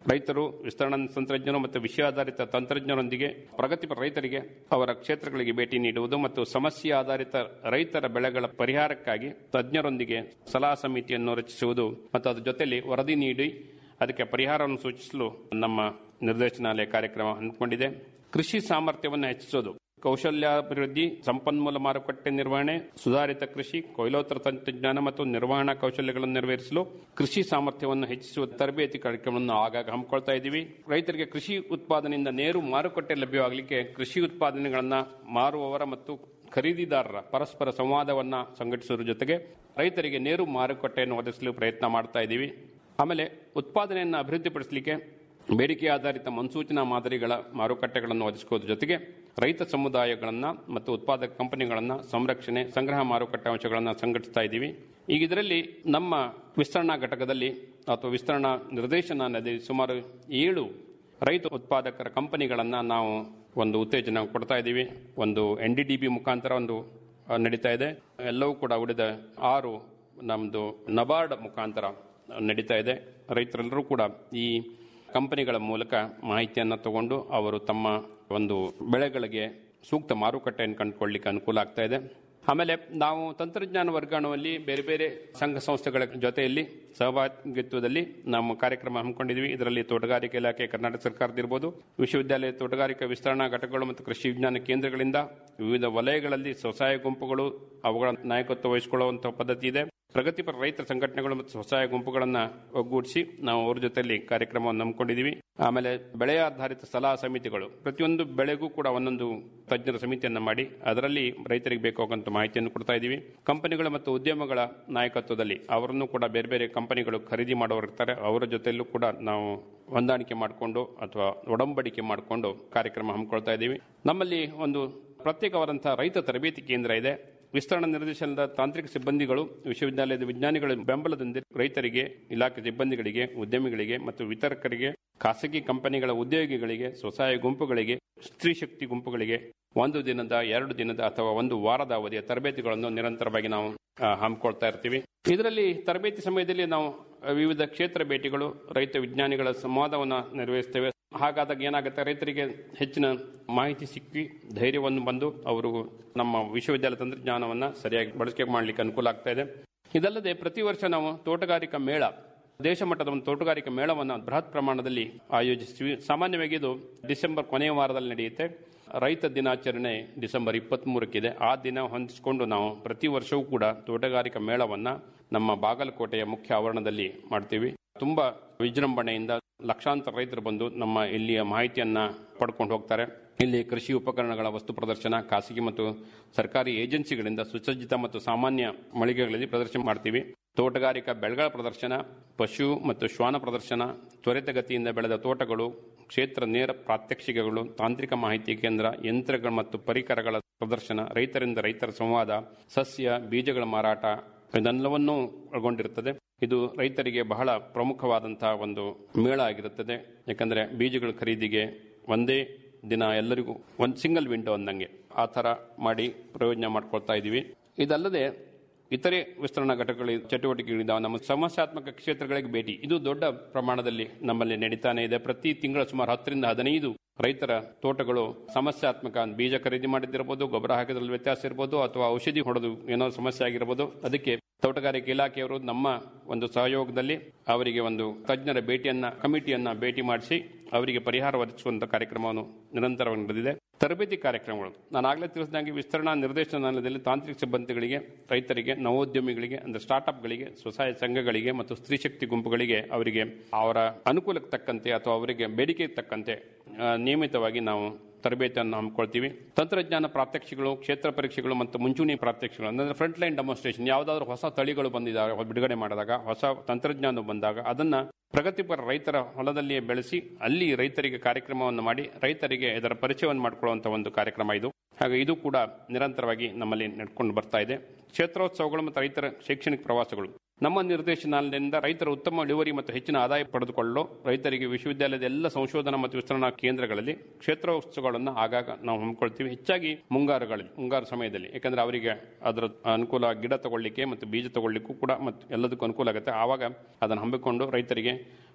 ರೈತರು ವಿಸ್ತರಣಾ ತಂತ್ರಜ್ಞರು ಮತ್ತು ವಿಷಯಾಧಾರಿತ ತಂತ್ರಜ್ಞರೊಂದಿಗೆ ಪ್ರಗತಿಪರ ರೈತರಿಗೆ ಅವರ ಕ್ಷೇತ್ರಗಳಿಗೆ ಭೇಟಿ ನೀಡುವುದು ಮತ್ತು ಸಮಸ್ಯೆ ಆಧಾರಿತ ರೈತರ ಬೆಳೆಗಳ ಪರಿಹಾರಕ್ಕಾಗಿ ತಜ್ಞರೊಂದಿಗೆ ಸಲಹಾ ಸಮಿತಿಯನ್ನು ರಚಿಸುವುದು ಮತ್ತು ಅದರ ಜೊತೆಯಲ್ಲಿ ವರದಿ ನೀಡಿ ಅದಕ್ಕೆ ಪರಿಹಾರವನ್ನು ಸೂಚಿಸಲು ನಮ್ಮ ನಿರ್ದೇಶನಾಲಯ ಕಾರ್ಯಕ್ರಮ ಹಮ್ಮಿಕೊಂಡಿದೆ ಕೃಷಿ ಸಾಮರ್ಥ್ಯವನ್ನು ಹೆಚ್ಚಿಸುವುದು ಕೌಶಲ್ಯಾಭಿವೃದ್ಧಿ ಸಂಪನ್ಮೂಲ ಮಾರುಕಟ್ಟೆ ನಿರ್ವಹಣೆ ಸುಧಾರಿತ ಕೃಷಿ ಕೊಯ್ಲೋತ್ತರ ತಂತ್ರಜ್ಞಾನ ಮತ್ತು ನಿರ್ವಹಣಾ ಕೌಶಲ್ಯಗಳನ್ನು ನೆರವೇರಿಸಲು ಕೃಷಿ ಸಾಮರ್ಥ್ಯವನ್ನು ಹೆಚ್ಚಿಸುವ ತರಬೇತಿ ಕಾರ್ಯಕ್ರಮವನ್ನು ಆಗಾಗ ಹಮ್ಮಿಕೊಳ್ತಾ ಇದ್ದೀವಿ ರೈತರಿಗೆ ಕೃಷಿ ಉತ್ಪಾದನೆಯಿಂದ ನೇರು ಮಾರುಕಟ್ಟೆ ಲಭ್ಯವಾಗಲಿಕ್ಕೆ ಕೃಷಿ ಉತ್ಪಾದನೆಗಳನ್ನು ಮಾರುವವರ ಮತ್ತು ಖರೀದಿದಾರರ ಪರಸ್ಪರ ಸಂವಾದವನ್ನು ಸಂಘಟಿಸುವ ಜೊತೆಗೆ ರೈತರಿಗೆ ನೇರು ಮಾರುಕಟ್ಟೆಯನ್ನು ಒದಗಿಸಲು ಪ್ರಯತ್ನ ಮಾಡ್ತಾ ಇದ್ದೀವಿ ಆಮೇಲೆ ಉತ್ಪಾದನೆಯನ್ನು ಅಭಿವೃದ್ಧಿಪಡಿಸಲಿಕ್ಕೆ ಬೇಡಿಕೆ ಆಧಾರಿತ ಮುನ್ಸೂಚನಾ ಮಾದರಿಗಳ ಮಾರುಕಟ್ಟೆಗಳನ್ನು ಒದಗಿಸುವುದರ ಜೊತೆಗೆ ರೈತ ಸಮುದಾಯಗಳನ್ನು ಮತ್ತು ಉತ್ಪಾದಕ ಕಂಪನಿಗಳನ್ನು ಸಂರಕ್ಷಣೆ ಸಂಗ್ರಹ ಮಾರುಕಟ್ಟೆ ಅಂಶಗಳನ್ನು ಸಂಘಟಿಸ್ತಾ ಇದ್ದೀವಿ ಈಗ ಇದರಲ್ಲಿ ನಮ್ಮ ವಿಸ್ತರಣಾ ಘಟಕದಲ್ಲಿ ಅಥವಾ ವಿಸ್ತರಣಾ ನಿರ್ದೇಶನಾಲಯದಲ್ಲಿ ಸುಮಾರು ಏಳು ರೈತ ಉತ್ಪಾದಕರ ಕಂಪನಿಗಳನ್ನು ನಾವು ಒಂದು ಉತ್ತೇಜನ ಕೊಡ್ತಾ ಇದ್ದೀವಿ ಒಂದು ಎನ್ ಡಿ ಡಿ ಬಿ ಮುಖಾಂತರ ಒಂದು ಆ, ನಡೀತಾ ಇದೆ ಎಲ್ಲವೂ ಕೂಡ ಉಳಿದ ಆರು ನಮ್ಮದು ನಬಾರ್ಡ್ ಮುಖಾಂತರ ನಡೀತಾ ಇದೆ ರೈತರೆಲ್ಲರೂ ಕೂಡ ಈ ಕಂಪನಿಗಳ ಮೂಲಕ ಮಾಹಿತಿಯನ್ನು ತಗೊಂಡು ಅವರು ತಮ್ಮ ಒಂದು ಬೆಳೆಗಳಿಗೆ ಸೂಕ್ತ ಮಾರುಕಟ್ಟೆಯನ್ನು ಕಂಡುಕೊಳ್ಳಿಕ್ಕೆ ಅನುಕೂಲ ಆಗ್ತಾ ಇದೆ ಆಮೇಲೆ ನಾವು ತಂತ್ರಜ್ಞಾನ ವರ್ಗಾವಣೆಯಲ್ಲಿ ಬೇರೆ ಬೇರೆ ಸಂಘ ಸಂಸ್ಥೆಗಳ ಜೊತೆಯಲ್ಲಿ ಸಹಭಾಗಿತ್ವದಲ್ಲಿ ನಮ್ಮ ಕಾರ್ಯಕ್ರಮ ಹಮ್ಮಿಕೊಂಡಿದ್ವಿ ಇದರಲ್ಲಿ ತೋಟಗಾರಿಕೆ ಇಲಾಖೆ ಕರ್ನಾಟಕ ಸರ್ಕಾರದಿರ್ಬೋದು ವಿಶ್ವವಿದ್ಯಾಲಯ ತೋಟಗಾರಿಕಾ ವಿಸ್ತರಣಾ ಘಟಕಗಳು ಮತ್ತು ಕೃಷಿ ವಿಜ್ಞಾನ ಕೇಂದ್ರಗಳಿಂದ ವಿವಿಧ ವಲಯಗಳಲ್ಲಿ ಸ್ವಸಹಾಯ ಗುಂಪುಗಳು ಅವುಗಳ ನಾಯಕತ್ವ ವಹಿಸಿಕೊಳ್ಳುವಂತಹ ಪದ್ಧತಿ ಇದೆ ಪ್ರಗತಿಪರ ರೈತರ ಸಂಘಟನೆಗಳು ಮತ್ತು ಸ್ವಸಹಾಯ ಗುಂಪುಗಳನ್ನು ಒಗ್ಗೂಡಿಸಿ ನಾವು ಅವ್ರ ಜೊತೆಯಲ್ಲಿ ಕಾರ್ಯಕ್ರಮವನ್ನು ನಂಬಿಕೊಂಡಿದ್ದೀವಿ ಆಮೇಲೆ ಬೆಳೆ ಆಧಾರಿತ ಸಲಹಾ ಸಮಿತಿಗಳು ಪ್ರತಿಯೊಂದು ಬೆಳೆಗೂ ಕೂಡ ಒಂದೊಂದು ತಜ್ಞರ ಸಮಿತಿಯನ್ನು ಮಾಡಿ ಅದರಲ್ಲಿ ರೈತರಿಗೆ ಬೇಕಾಗುವಂತ ಮಾಹಿತಿಯನ್ನು ಕೊಡ್ತಾ ಇದ್ದೀವಿ ಕಂಪನಿಗಳು ಮತ್ತು ಉದ್ಯಮಗಳ ನಾಯಕತ್ವದಲ್ಲಿ ಅವರನ್ನು ಕೂಡ ಬೇರೆ ಬೇರೆ ಕಂಪನಿಗಳು ಖರೀದಿ ಮಾಡೋರು ಇರ್ತಾರೆ ಅವರ ಜೊತೆಯಲ್ಲೂ ಕೂಡ ನಾವು ಹೊಂದಾಣಿಕೆ ಮಾಡಿಕೊಂಡು ಅಥವಾ ಒಡಂಬಡಿಕೆ ಮಾಡಿಕೊಂಡು ಕಾರ್ಯಕ್ರಮ ಹಮ್ಮಿಕೊಳ್ತಾ ಇದ್ದೀವಿ ನಮ್ಮಲ್ಲಿ ಒಂದು ಪ್ರತ್ಯೇಕವಾದಂತಹ ರೈತ ತರಬೇತಿ ಕೇಂದ್ರ ಇದೆ ವಿಸ್ತರಣಾ ನಿರ್ದೇಶನದ ತಾಂತ್ರಿಕ ಸಿಬ್ಬಂದಿಗಳು ವಿಶ್ವವಿದ್ಯಾಲಯದ ವಿಜ್ಞಾನಿಗಳ ಬೆಂಬಲದೊಂದಿಗೆ ರೈತರಿಗೆ ಇಲಾಖೆ ಸಿಬ್ಬಂದಿಗಳಿಗೆ ಉದ್ಯಮಿಗಳಿಗೆ ಮತ್ತು ವಿತರಕರಿಗೆ ಖಾಸಗಿ ಕಂಪನಿಗಳ ಉದ್ಯೋಗಿಗಳಿಗೆ ಸ್ವಸಹಾಯ ಗುಂಪುಗಳಿಗೆ ಸ್ತ್ರೀ ಶಕ್ತಿ ಗುಂಪುಗಳಿಗೆ ಒಂದು ದಿನದ ಎರಡು ದಿನದ ಅಥವಾ ಒಂದು ವಾರದ ಅವಧಿಯ ತರಬೇತಿಗಳನ್ನು ನಿರಂತರವಾಗಿ ನಾವು ಆ, ಹಮ್ಮಿಕೊಳ್ತಾ ಇರ್ತೀವಿ ಇದರಲ್ಲಿ ತರಬೇತಿ ಸಮಯದಲ್ಲಿ ನಾವು ಆ, ವಿವಿಧ ಕ್ಷೇತ್ರ ಭೇಟಿಗಳು ರೈತ ವಿಜ್ಞಾನಿಗಳ ಸಂವಾದವನ್ನು ನಿರ್ವಹಿಸ್ತೇವೆ ಹಾಗಾದಾಗ ಏನಾಗುತ್ತೆ ರೈತರಿಗೆ ಹೆಚ್ಚಿನ ಮಾಹಿತಿ ಸಿಕ್ಕಿ ಧೈರ್ಯವನ್ನು ಬಂದು ಅವರು ನಮ್ಮ ವಿಶ್ವವಿದ್ಯಾಲಯ ತಂತ್ರಜ್ಞಾನವನ್ನು ಸರಿಯಾಗಿ ಬಳಕೆ ಮಾಡಲಿಕ್ಕೆ ಅನುಕೂಲ ಆಗ್ತಾ ಇದೆ ಇದಲ್ಲದೆ ಪ್ರತಿ ವರ್ಷ ನಾವು ತೋಟಗಾರಿಕಾ ಮೇಳ ದೇಶ ಮಟ್ಟದ ಒಂದು ತೋಟಗಾರಿಕಾ ಮೇಳವನ್ನು ಬೃಹತ್ ಪ್ರಮಾಣದಲ್ಲಿ ಆಯೋಜಿಸ್ತೀವಿ ಸಾಮಾನ್ಯವಾಗಿ ಇದು ಡಿಸೆಂಬರ್ ಕೊನೆಯ ವಾರದಲ್ಲಿ ನಡೆಯುತ್ತೆ ರೈತ ದಿನಾಚರಣೆ ಡಿಸೆಂಬರ್ ಇಪ್ಪತ್ತ್ ಮೂರಕ್ಕಿದೆ ಆ ದಿನ ಹೊಂದಿಸಿಕೊಂಡು ನಾವು ಪ್ರತಿ ವರ್ಷವೂ ಕೂಡ ತೋಟಗಾರಿಕಾ ಮೇಳವನ್ನು ನಮ್ಮ ಬಾಗಲಕೋಟೆಯ ಮುಖ್ಯ ಆವರಣದಲ್ಲಿ ಮಾಡ್ತೀವಿ ತುಂಬಾ ವಿಜೃಂಭಣೆಯಿಂದ ಲಕ್ಷಾಂತರ ರೈತರು ಬಂದು ನಮ್ಮ ಇಲ್ಲಿಯ ಮಾಹಿತಿಯನ್ನ ಪಡ್ಕೊಂಡು ಹೋಗ್ತಾರೆ ಇಲ್ಲಿ ಕೃಷಿ ಉಪಕರಣಗಳ ವಸ್ತು ಪ್ರದರ್ಶನ ಖಾಸಗಿ ಮತ್ತು ಸರ್ಕಾರಿ ಏಜೆನ್ಸಿಗಳಿಂದ ಸುಸಜ್ಜಿತ ಮತ್ತು ಸಾಮಾನ್ಯ ಮಳಿಗೆಗಳಲ್ಲಿ ಪ್ರದರ್ಶನ ಮಾಡ್ತೀವಿ ತೋಟಗಾರಿಕಾ ಬೆಳೆಗಳ ಪ್ರದರ್ಶನ ಪಶು ಮತ್ತು ಶ್ವಾನ ಪ್ರದರ್ಶನ ತ್ವರಿತಗತಿಯಿಂದ ಬೆಳೆದ ತೋಟಗಳು ಕ್ಷೇತ್ರ ನೇರ ಪ್ರಾತ್ಯಕ್ಷಿಕೆಗಳು ತಾಂತ್ರಿಕ ಮಾಹಿತಿ ಕೇಂದ್ರ ಯಂತ್ರಗಳು ಮತ್ತು ಪರಿಕರಗಳ ಪ್ರದರ್ಶನ ರೈತರಿಂದ ರೈತರ ಸಂವಾದ ಸಸ್ಯ ಬೀಜಗಳ ಮಾರಾಟ ಇದೆಲ್ಲವನ್ನೂ ಒಳಗೊಂಡಿರುತ್ತದೆ ಇದು ರೈತರಿಗೆ ಬಹಳ ಪ್ರಮುಖವಾದಂತಹ ಒಂದು ಮೇಳ ಆಗಿರುತ್ತದೆ ಯಾಕಂದ್ರೆ ಬೀಜಗಳ ಖರೀದಿಗೆ ಒಂದೇ ದಿನ ಎಲ್ಲರಿಗೂ ಒಂದು ಸಿಂಗಲ್ ವಿಂಡೋ ಅಂದಂಗೆ ಆ ಥರ ಮಾಡಿ ಪ್ರಯೋಜನ ಮಾಡ್ಕೊಳ್ತಾ ಇದ್ದೀವಿ ಇದಲ್ಲದೆ ಇತರೆ ವಿಸ್ತರಣಾ ಘಟಕಗಳ ಚಟುವಟಿಕೆಗಳಿದ್ದಾವೆ ನಮ್ಮ ಸಮಸ್ಯಾತ್ಮಕ ಕ್ಷೇತ್ರಗಳಿಗೆ ಭೇಟಿ ಇದು ದೊಡ್ಡ ಪ್ರಮಾಣದಲ್ಲಿ ನಮ್ಮಲ್ಲಿ ನಡೀತಾನೆ ಇದೆ ಪ್ರತಿ ತಿಂಗಳ ಸುಮಾರು ಹತ್ತರಿಂದ ಹದಿನೈದು ರೈತರ ತೋಟಗಳು ಸಮಸ್ಯಾತ್ಮಕ ಬೀಜ ಖರೀದಿ ಮಾಡಿದ್ದಿರಬಹುದು ಗೊಬ್ಬರ ಹಾಕಿದ್ರಲ್ಲಿ ವ್ಯತ್ಯಾಸ ಇರಬಹುದು ಅಥವಾ ಔಷಧಿ ಹೊಡೆದು ಏನೋ ಸಮಸ್ಯೆ ಆಗಿರಬಹುದು ಅದಕ್ಕೆ ತೋಟಗಾರಿಕೆ ಇಲಾಖೆಯವರು ನಮ್ಮ ಒಂದು ಸಹಯೋಗದಲ್ಲಿ ಅವರಿಗೆ ಒಂದು ತಜ್ಞರ ಭೇಟಿಯನ್ನ ಕಮಿಟಿಯನ್ನ ಭೇಟಿ ಮಾಡಿಸಿ ಅವರಿಗೆ ಪರಿಹಾರ ಒದಗಿಸುವಂತ ಕಾರ್ಯಕ್ರಮವನ್ನು ನಿರಂತರವಾಗಿ ನಡೆದಿದೆ ತರಬೇತಿ ಕಾರ್ಯಕ್ರಮಗಳು ನಾನು ಆಗಲೇ ತಿಳಿಸಿದಂಗೆ ವಿಸ್ತರಣಾ ನಿರ್ದೇಶನಾಲಯದಲ್ಲಿ ತಾಂತ್ರಿಕ ಸಿಬ್ಬಂದಿಗಳಿಗೆ ರೈತರಿಗೆ ನವೋದ್ಯಮಿಗಳಿಗೆ ಅಂದ್ರೆ ಸ್ಟಾರ್ಟ್ಅಪ್ಗಳಿಗೆ ಸ್ವಸಹಾಯ ಸಂಘಗಳಿಗೆ ಮತ್ತು ಸ್ತ್ರೀ ಶಕ್ತಿ ಗುಂಪುಗಳಿಗೆ ಅವರಿಗೆ ಅವರ ಅನುಕೂಲಕ್ಕೆ ತಕ್ಕಂತೆ ಅಥವಾ ಅವರಿಗೆ ಬೇಡಿಕೆಗೆ ತಕ್ಕಂತೆ ಆ, ನಿಯಮಿತವಾಗಿ ನಾವು ತರಬೇತಿಯನ್ನು ಹಮ್ಮಿಕೊಳ್ತೀವಿ ತಂತ್ರಜ್ಞಾನ ಪ್ರಾತ್ಯಕ್ಷಿಗಳು ಕ್ಷೇತ್ರ ಪರೀಕ್ಷೆಗಳು ಮತ್ತು ಮುಂಚೂಣಿ ಪ್ರಾತ್ಯಕ್ಷಿಗಳು ಅಂದ್ರೆ ಫ್ರಂಟ್ ಲೈನ್ ಡೆಮಾನ್ಸ್ಟ್ರೇಷನ್ ಯಾವುದಾದ್ರೂ ಹೊಸ ತಳಿಗಳು ಬಂದಿದಾಗ ಬಿಡುಗಡೆ ಮಾಡಿದಾಗ ಹೊಸ ತಂತ್ರಜ್ಞಾನ ಬಂದಾಗ ಅದನ್ನ ಪ್ರಗತಿಪರ ರೈತರ ಹೊಲದಲ್ಲಿಯೇ ಬೆಳೆಸಿ ಅಲ್ಲಿ ರೈತರಿಗೆ ಕಾರ್ಯಕ್ರಮವನ್ನು ಮಾಡಿ ರೈತರಿಗೆ ಇದರ ಪರಿಚಯವನ್ನು ಮಾಡಿಕೊಳ್ಳುವಂತಹ ಒಂದು ಕಾರ್ಯಕ್ರಮ ಇದು ಹಾಗೆ ಇದು ಕೂಡ ನಿರಂತರವಾಗಿ ನಮ್ಮಲ್ಲಿ ನಡ್ಕೊಂಡು ಬರ್ತಾ ಇದೆ ಕ್ಷೇತ್ರೋತ್ಸವಗಳು ಮತ್ತು ರೈತರ ಶೈಕ್ಷಣಿಕ ಪ್ರವಾಸಗಳು ನಮ್ಮ ನಿರ್ದೇಶನಾಲಯದಿಂದ ರೈತರ ಉತ್ತಮ ಇಳುವರಿ ಮತ್ತು ಹೆಚ್ಚಿನ ಆದಾಯ ಪಡೆದುಕೊಳ್ಳಲು ರೈತರಿಗೆ ವಿಶ್ವವಿದ್ಯಾಲಯದ ಎಲ್ಲ ಸಂಶೋಧನಾ ಮತ್ತು ವಿಸ್ತರಣಾ ಕೇಂದ್ರಗಳಲ್ಲಿ ಕ್ಷೇತ್ರೋತ್ಸವಗಳನ್ನು ಆಗಾಗ ನಾವು ಹಮ್ಮಿಕೊಳ್ತೀವಿ ಹೆಚ್ಚಾಗಿ ಮುಂಗಾರುಗಳಲ್ಲಿ ಮುಂಗಾರು ಸಮಯದಲ್ಲಿ ಯಾಕಂದ್ರೆ ಅವರಿಗೆ ಅದರ ಅನುಕೂಲ ಗಿಡ ತಗೊಳ್ಳಿಕ್ಕೆ ಮತ್ತು ಬೀಜ ತಗೊಳ್ಳಿಕ್ಕೂ ಕೂಡ ಮತ್ತು ಎಲ್ಲದಕ್ಕೂ ಅನುಕೂಲ ಆಗುತ್ತೆ ಆವಾಗ ಅದನ್ನು ಹಮ್ಮಿಕೊಂಡು ರೈತರಿಗೆ